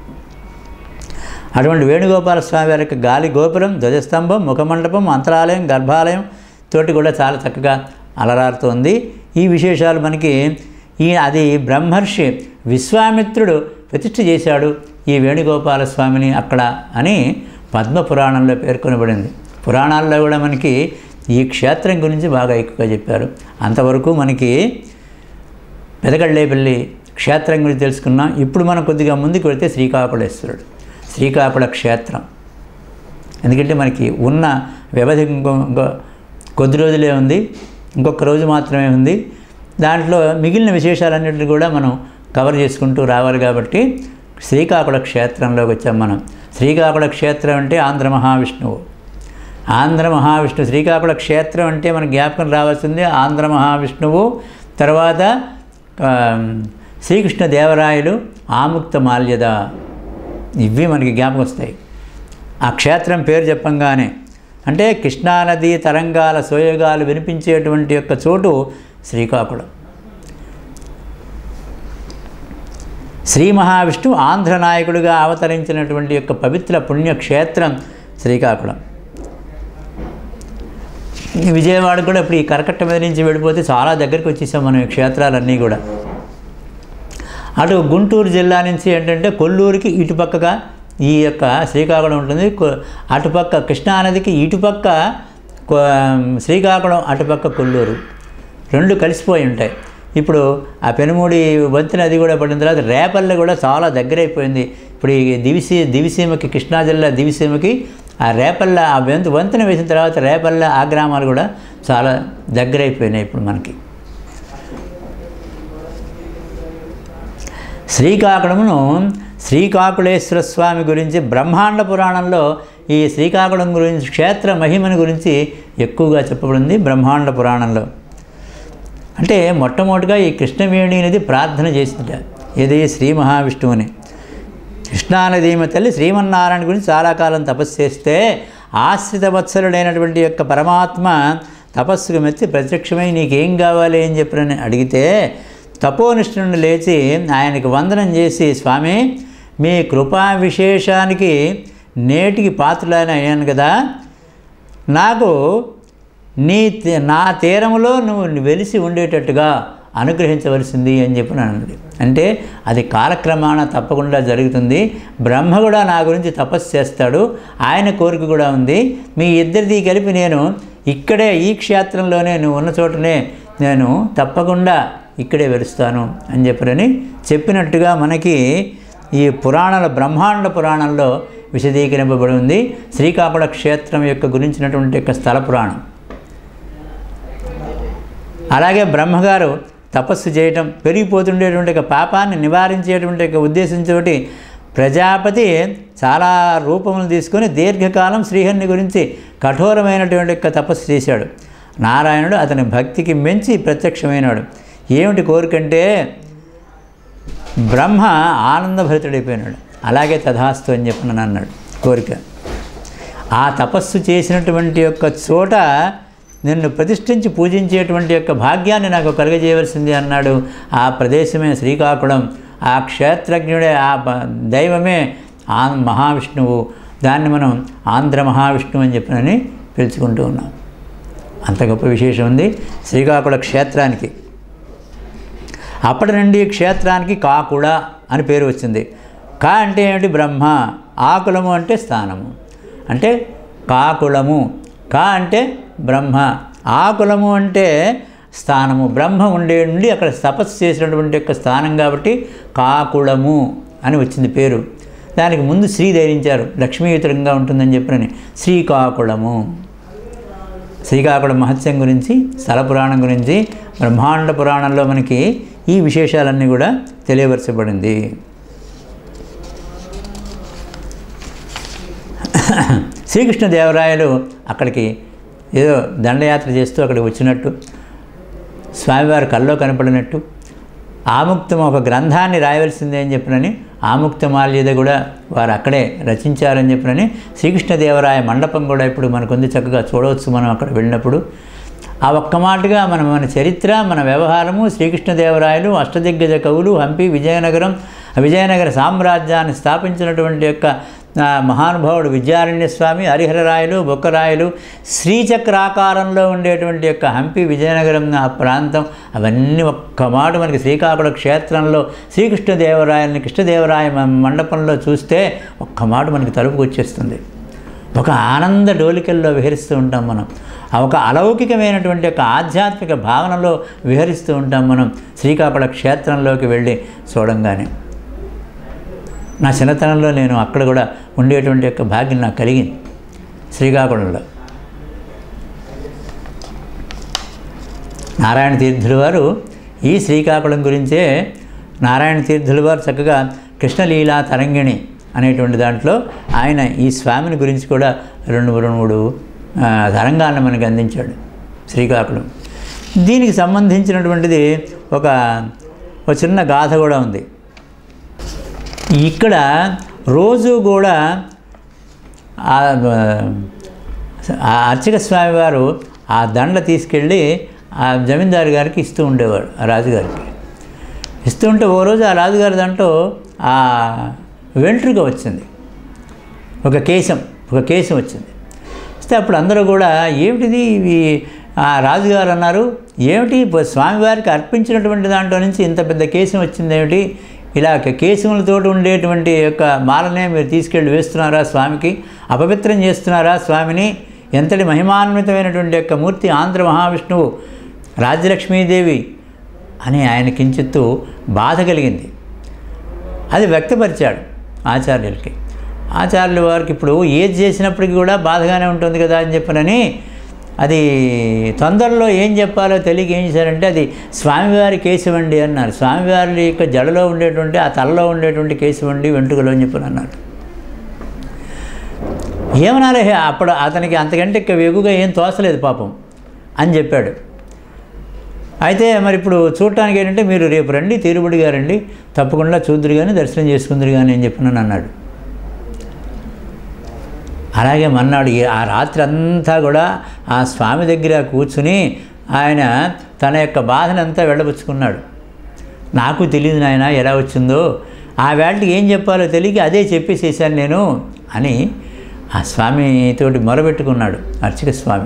అటువంటి వేణుగోపాల స్వామి వారి యొక్క గాలి గోపురం ధ్వజస్తంభం ముఖమండపం అంతరాలయం గర్భాలయం తోటి కూడా చాలా చక్కగా అలరారుతోంది ఈ విశేషాలు మనకి ఈ అది బ్రహ్మర్షి విశ్వామిత్రుడు ప్రతిష్ఠ చేశాడు ఈ వేణుగోపాల స్వామిని అక్కడ అని పద్మ పురాణంలో పేర్కొనబడింది పురాణాల్లో కూడా మనకి ఈ క్షేత్రం గురించి బాగా ఎక్కువగా చెప్పారు అంతవరకు మనకి పెదగళ్ళేపల్లి క్షేత్రం గురించి తెలుసుకున్నాం ఇప్పుడు మనం కొద్దిగా ముందుకు వెళితే శ్రీకాకుళేశ్వరుడు శ్రీకాకుళ క్షేత్రం ఎందుకంటే మనకి ఉన్న వ్యవధి ఇంకో ఇంకో కొద్ది రోజులే ఉంది ఇంకొక రోజు మాత్రమే ఉంది దాంట్లో మిగిలిన విశేషాలన్నింటినీ కూడా మనం కవర్ చేసుకుంటూ రావాలి కాబట్టి శ్రీకాకుళ క్షేత్రంలోకి వచ్చాం మనం శ్రీకాకుళ క్షేత్రం అంటే ఆంధ్ర మహావిష్ణువు ఆంధ్ర మహావిష్ణువు శ్రీకాకుళ క్షేత్రం అంటే మన జ్ఞాపకం రావాల్సింది ఆంధ్ర మహావిష్ణువు తర్వాత ఆ, శ్రీకృష్ణ దేవరాయలు ఆముక్త మాల్యద ఇవి మనకి జ్ఞాపకం వస్తాయి ఆ క్షేత్రం పేరు చెప్పంగానే అంటే కృష్ణానది తరంగాల సోయగాలు వినిపించేటువంటి యొక్క చోటు శ్రీకాకుళం శ్రీ మహావిష్ణువు ఆంధ్ర నాయకుడిగా అవతరించినటువంటి యొక్క పవిత్ర పుణ్యక్షేత్రం శ్రీకాకుళం ఈ విజయవాడ కూడా ఇప్పుడు ఈ కరకట్ట మీద నుంచి వెళ్ళిపోతే చాలా దగ్గరికి వచ్చేసాం మనం ఈ క్షేత్రాలన్నీ కూడా అటు గుంటూరు జిల్లా నుంచి ఏంటంటే కొల్లూరుకి ఇటుపక్కగా ఈ యొక్క శ్రీకాకుళం ఉంటుంది కొ- అటుపక్క కృష్ణానదికి ఇటుపక్క కొ- శ్రీకాకుళం అటుపక్క కొల్లూరు రెండు కలిసిపోయి ఉంటాయి ఇప్పుడు ఆ పెనుమూడి వంతెన అది కూడా పడిన తర్వాత రేపల్లె కూడా చాలా దగ్గరైపోయింది ఇప్పుడు ఈ దివిసీ దివిసీమకి కృష్ణా జిల్లా దివిసీమకి ఆ రేపల్ల ఆ వంతు వంతెన వేసిన తర్వాత రేపల్ల ఆ గ్రామాలు కూడా చాలా దగ్గరైపోయినాయి ఇప్పుడు మనకి శ్రీకాకుళమును శ్రీకాకుళేశ్వర స్వామి గురించి బ్రహ్మాండ పురాణంలో ఈ శ్రీకాకుళం గురించి క్షేత్ర మహిమను గురించి ఎక్కువగా చెప్పబడింది బ్రహ్మాండ పురాణంలో అంటే మొట్టమొదటిగా ఈ కృష్ణవేణి అనేది ప్రార్థన చేసిందట ఏది శ్రీ మహావిష్ణువుని కృష్ణానదీమ తల్లి శ్రీమన్నారాయణ గురించి చాలా కాలం తపస్సు చేస్తే ఆశ్రిత వత్సలుడైనటువంటి యొక్క పరమాత్మ తపస్సుకు మెచ్చి ప్రత్యక్షమై నీకేం కావాలి అని చెప్పినని అడిగితే తపోనిష్ఠుని లేచి ఆయనకి వందనం చేసి స్వామి మీ కృపా విశేషానికి నేటికి పాత్రలని అయ్యాను కదా నాకు నీ తే- నా తీరములో నువ్వు వెలిసి ఉండేటట్టుగా అనుగ్రహించవలసింది అని చెప్పి అన్నది అంటే అది కాలక్రమాన తప్పకుండా జరుగుతుంది బ్రహ్మ కూడా నా గురించి తపస్సు చేస్తాడు ఆయన కోరిక కూడా ఉంది మీ ఇద్దరిది కలిపి నేను ఇక్కడే ఈ క్షేత్రంలోనే నువ్వు ఉన్న చోటనే నేను తప్పకుండా ఇక్కడే వెలుస్తాను అని చెప్పరని చెప్పినట్టుగా మనకి ఈ పురాణాల బ్రహ్మాండ పురాణంలో విశదీకరింపబడి ఉంది శ్రీకాకుళ క్షేత్రం యొక్క గురించినటువంటి యొక్క స్థల పురాణం అలాగే బ్రహ్మగారు తపస్సు చేయటం పెరిగిపోతుండేటువంటి ఒక పాపాన్ని నివారించేటువంటి ఒక ఉద్దేశంతో ప్రజాపతి చాలా రూపములు తీసుకొని దీర్ఘకాలం శ్రీహరిని గురించి కఠోరమైనటువంటి యొక్క తపస్సు చేశాడు నారాయణుడు అతని భక్తికి మెచ్చి ప్రత్యక్షమైనాడు ఏమిటి కోరికంటే బ్రహ్మ ఆనందభరితుడైపోయినాడు అలాగే తథాస్తు అని చెప్పిన అన్నాడు కోరిక ఆ తపస్సు చేసినటువంటి యొక్క చోట నిన్ను ప్రతిష్ఠించి పూజించేటువంటి యొక్క భాగ్యాన్ని నాకు కలుగజేయవలసింది అన్నాడు ఆ ప్రదేశమే శ్రీకాకుళం ఆ క్షేత్రజ్ఞుడే ఆ బ- దైవమే ఆ మహావిష్ణువు దాన్ని మనం ఆంధ్ర మహావిష్ణువు అని చెప్పినని పిలుచుకుంటూ ఉన్నాం అంత గొప్ప విశేషం ఉంది శ్రీకాకుళ క్షేత్రానికి అప్పటి నుండి ఈ క్షేత్రానికి కాకుళ అని పేరు వచ్చింది కా అంటే ఏమిటి బ్రహ్మ ఆకులము అంటే స్థానము అంటే కాకుళము కా అంటే బ్రహ్మ ఆకులము అంటే స్థానము బ్రహ్మ ఉండే నుండి అక్కడ తపస్సు చేసినటువంటి యొక్క స్థానం కాబట్టి కాకుళము అని వచ్చింది పేరు దానికి ముందు శ్రీ ధరించారు లక్ష్మీయుతంగా ఉంటుందని చెప్పినని శ్రీకాకుళము శ్రీకాకుళం మహత్యం గురించి స్థల పురాణం గురించి బ్రహ్మాండ పురాణంలో మనకి ఈ విశేషాలన్నీ కూడా తెలియపరచబడింది శ్రీకృష్ణదేవరాయలు అక్కడికి ఏదో దండయాత్ర చేస్తూ అక్కడికి వచ్చినట్టు స్వామివారి కల్లో కనపడినట్టు ఆముక్తం ఒక గ్రంథాన్ని రాయవలసిందే అని చెప్పినని ఆముక్తమాల్యద కూడా వారు అక్కడే రచించారని చెప్పినని శ్రీకృష్ణదేవరాయ మండపం కూడా ఇప్పుడు మనకుంది చక్కగా చూడవచ్చు మనం అక్కడ వెళ్ళినప్పుడు ఆ ఒక్క మాటగా మన మన చరిత్ర మన వ్యవహారము శ్రీకృష్ణదేవరాయలు అష్టదిగ్గజ కవులు హంపి విజయనగరం విజయనగర సామ్రాజ్యాన్ని స్థాపించినటువంటి యొక్క ఆ, మహానుభావుడు విద్యారణ్య స్వామి హరిహరరాయలు బొక్కరాయలు శ్రీచక్రాకారంలో ఉండేటువంటి యొక్క హంపి విజయనగరం ఆ ప్రాంతం అవన్నీ ఒక్క మాట మనకి శ్రీకాకుళ క్షేత్రంలో శ్రీకృష్ణదేవరాయలని కృష్ణదేవరాయ మ- మండపంలో చూస్తే ఒక్క మాట మనకి తలుపుకు వచ్చేస్తుంది ఒక ఆనంద డోలికల్లో విహరిస్తూ ఉంటాం మనం ఆ ఒక అలౌకికమైనటువంటి ఒక ఆధ్యాత్మిక భావనలో విహరిస్తూ ఉంటాం మనం శ్రీకాకుళ క్షేత్రంలోకి వెళ్ళి చూడంగానే నా చిన్నతనంలో నేను అక్కడ కూడా ఉండేటువంటి యొక్క భాగ్యం నాకు కలిగింది శ్రీకాకుళంలో నారాయణ తీర్థుల వారు ఈ శ్రీకాకుళం గురించే నారాయణ తీర్థుల వారు చక్కగా కృష్ణలీలా తరంగిణి అనేటువంటి దాంట్లో ఆయన ఈ స్వామిని గురించి కూడా రెండు రెండు మూడు ఆ, తరంగాలను మనకు అందించాడు శ్రీకాకుళం దీనికి సంబంధించినటువంటిది ఒక ఒక చిన్న గాథ కూడా ఉంది ఇక్కడ రోజు కూడా ఆ ఆ అర్చక స్వామి వారు ఆ దండ తీసుకెళ్ళి ఆ జమీందారు గారికి ఇస్తూ ఉండేవాడు ఆ రాజుగారికి ఇస్తూ ఉంటే ఓ రోజు ఆ రాజుగారి దాంట్లో ఆ వెంట్రుక వచ్చింది ఒక కేశం ఒక కేశం వచ్చింది వస్తే అప్పుడు అందరూ కూడా ఏమిటిది ఇవి ఆ రాజుగారు అన్నారు ఏమిటి ఇప్పుడు స్వామివారికి అర్పించినటువంటి దాంట్లో నుంచి ఇంత పెద్ద కేశం వచ్చింది ఏమిటి ఇలా కేశములతో ఉండేటువంటి యొక్క మాలనే మీరు తీసుకెళ్ళి వేస్తున్నారా స్వామికి అపవిత్రం చేస్తున్నారా స్వామిని ఎంతటి మహిమాన్వితమైనటువంటి యొక్క మూర్తి ఆంధ్ర మహావిష్ణువు రాజ్యలక్ష్మీదేవి అని ఆయన కించిత్తు బాధ కలిగింది అది వ్యక్తపరిచాడు ఆచార్యులకి ఆచార్యుల వారికి ఇప్పుడు ఏది చేసినప్పటికీ కూడా బాధగానే ఉంటుంది కదా అని చెప్పనని అది తొందరలో ఏం చెప్పాలో తెలియక ఏం చేశారంటే అది స్వామివారి కేశవండి అన్నారు స్వామివారి యొక్క జడలో ఉండేటువంటి ఆ తలలో ఉండేటువంటి కేశవండి వెంట్రుకలో అని చెప్పని అన్నారు ఏమనాలి అప్పుడు అతనికి అంతకంటే ఇక వెగుగా ఏం తోసలేదు పాపం అని చెప్పాడు అయితే మరి ఇప్పుడు చూడటానికి ఏంటంటే మీరు రేపు రండి తీరుబడి గారండి తప్పకుండా చూద్దరు కానీ దర్శనం చేసుకుందరు కానీ అని చెప్పినాను అన్నాడు అలాగే మన్నాడు ఈ- ఆ రాత్రి అంతా కూడా ఆ స్వామి దగ్గర కూర్చుని ఆయన తన యొక్క బాధనంతా వెళ్ళబుచ్చుకున్నాడు నాకు తెలియదు నాయన ఎలా వచ్చిందో ఆ వేళకి ఏం చెప్పాలో తెలియక అదే చెప్పేసేసాను నేను అని ఆ స్వామితోటి మొరబెట్టుకున్నాడు అర్చక స్వామి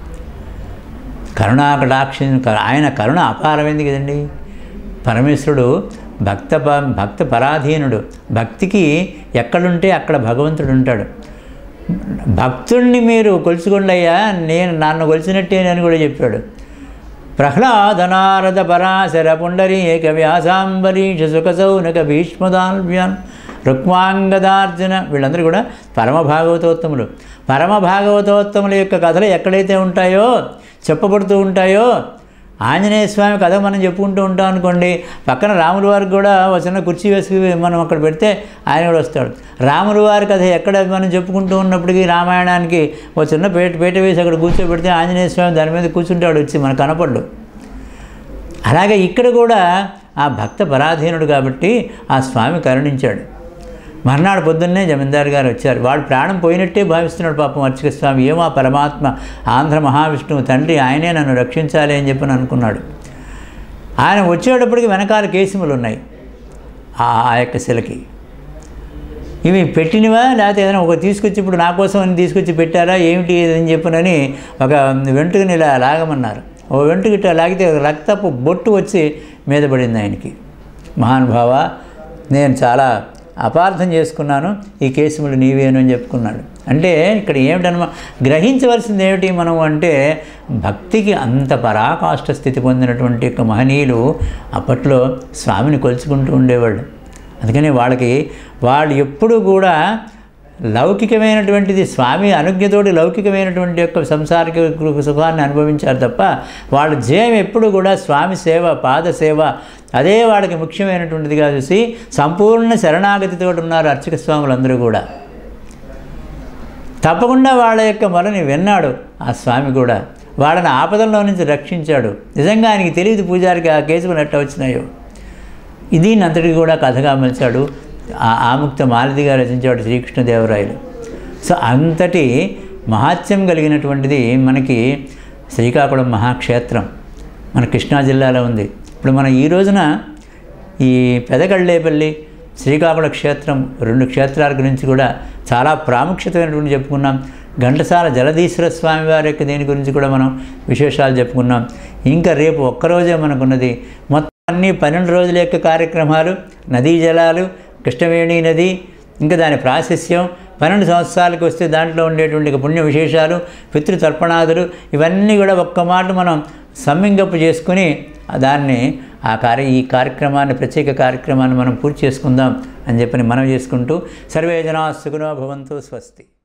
కరుణాకటాక్ష ఆయన కరుణ అపారమైంది కదండి పరమేశ్వరుడు భక్త ప- భక్త పరాధీనుడు భక్తికి ఎక్కడుంటే అక్కడ భగవంతుడు ఉంటాడు భక్తుణ్ణి మీరు కొలుచుకోండి అయ్యా నేను నన్ను కొలిచినట్టే అని కూడా చెప్పాడు ప్రహ్లాదనారద పరాశర పుండరీక వ్యాసాంబరీష సుఖసౌనక భీష్మదాల్వ్యాన్ రుక్మాంగదార్జున వీళ్ళందరూ కూడా పరమ భాగవతోత్తములు పరమ భాగవతోత్తముల యొక్క కథలు ఎక్కడైతే ఉంటాయో చెప్పబడుతూ ఉంటాయో ఆంజనేయ స్వామి కథ మనం చెప్పుకుంటూ ఉంటాం అనుకోండి పక్కన రాముల వారికి కూడా ఒక చిన్న కుర్చీ వేసి మనం అక్కడ పెడితే ఆయన కూడా వస్తాడు రాముల వారి కథ ఎక్కడ మనం చెప్పుకుంటూ ఉన్నప్పటికీ రామాయణానికి ఒక చిన్న పేట పేట వేసి అక్కడ కూర్చోబెడితే ఆంజనేయ స్వామి దాని మీద కూర్చుంటాడు వచ్చి మన కనపడ్డు అలాగే ఇక్కడ కూడా ఆ భక్త పరాధీనుడు కాబట్టి ఆ స్వామి కరుణించాడు మర్నాడు పొద్దున్నే జమీందారు గారు వచ్చారు వాడు ప్రాణం పోయినట్టే భావిస్తున్నాడు పాపం అర్చక స్వామి ఏమో ఆ పరమాత్మ ఆంధ్ర మహావిష్ణువు తండ్రి ఆయనే నన్ను రక్షించాలి అని చెప్పి అనుకున్నాడు ఆయన వచ్చేటప్పటికి వెనకాల కేసుములు ఉన్నాయి ఆ ఆ యొక్క శిలకి ఇవి పెట్టినవా లేకపోతే ఏదైనా ఒక తీసుకొచ్చి ఇప్పుడు నా కోసం అని తీసుకొచ్చి పెట్టారా ఏమిటి ఇది అని చెప్పనని ఒక వెంట్రుకని ఇలా లాగమన్నారు ఓ వెంట్రుక ఇట్లా లాగితే ఒక రక్తపు బొట్టు వచ్చి మీద పడింది ఆయనకి మహానుభావ నేను చాలా అపార్థం చేసుకున్నాను ఈ కేసుములు నీవేను అని చెప్పుకున్నాడు అంటే ఇక్కడ ఏమిటనమా గ్రహించవలసింది ఏమిటి మనం అంటే భక్తికి అంత పరాకాష్ట స్థితి పొందినటువంటి యొక్క మహనీయులు అప్పట్లో స్వామిని కొలుచుకుంటూ ఉండేవాళ్ళు అందుకని వాళ్ళకి వాళ్ళు ఎప్పుడూ కూడా లౌకికమైనటువంటిది స్వామి అనుజ్ఞతోటి లౌకికమైనటువంటి యొక్క సంసారిక సుఖాన్ని అనుభవించారు తప్ప వాళ్ళ జయం ఎప్పుడు కూడా స్వామి సేవ పాద సేవ అదే వాళ్ళకి ముఖ్యమైనటువంటిదిగా చూసి సంపూర్ణ శరణాగతితో ఉన్నారు అర్చక స్వాములందరూ కూడా తప్పకుండా వాళ్ళ యొక్క మొరని విన్నాడు ఆ స్వామి కూడా వాళ్ళని ఆపదల్లో నుంచి రక్షించాడు నిజంగా ఆయనకి తెలియదు పూజారికి ఆ కేసులు ఎట్లా వచ్చినాయో ఇది అంతటికి కూడా కథగా మలిచాడు ఆ ఆముక్త మాలదిగా రచించాడు శ్రీకృష్ణదేవరాయలు సో అంతటి మహాత్యం కలిగినటువంటిది మనకి శ్రీకాకుళం మహాక్షేత్రం మన కృష్ణా జిల్లాలో ఉంది ఇప్పుడు మనం ఈ రోజున ఈ పెదకళ్ళేపల్లి శ్రీకాకుళ క్షేత్రం రెండు క్షేత్రాల గురించి కూడా చాలా ప్రాముఖ్యతమైనటువంటి చెప్పుకున్నాం ఘంటసాల జలధీశ్వర స్వామి వారి యొక్క దీని గురించి కూడా మనం విశేషాలు చెప్పుకున్నాం ఇంకా రేపు ఒక్కరోజే మనకున్నది మొత్తం అన్ని పన్నెండు రోజుల యొక్క కార్యక్రమాలు నదీ జలాలు కృష్ణవేణి నది ఇంకా దాని ప్రాశస్యం పన్నెండు సంవత్సరాలకు వస్తే దాంట్లో ఉండేటువంటి ఇక పుణ్య విశేషాలు పితృతర్పణాదులు ఇవన్నీ కూడా ఒక్క మాట మనం సమ్మింగప్పు చేసుకుని దాన్ని ఆ కార్య ఈ కార్యక్రమాన్ని ప్రత్యేక కార్యక్రమాన్ని మనం పూర్తి చేసుకుందాం అని చెప్పని మనం చేసుకుంటూ సర్వే జనా సుఖనో భవంతు స్వస్తి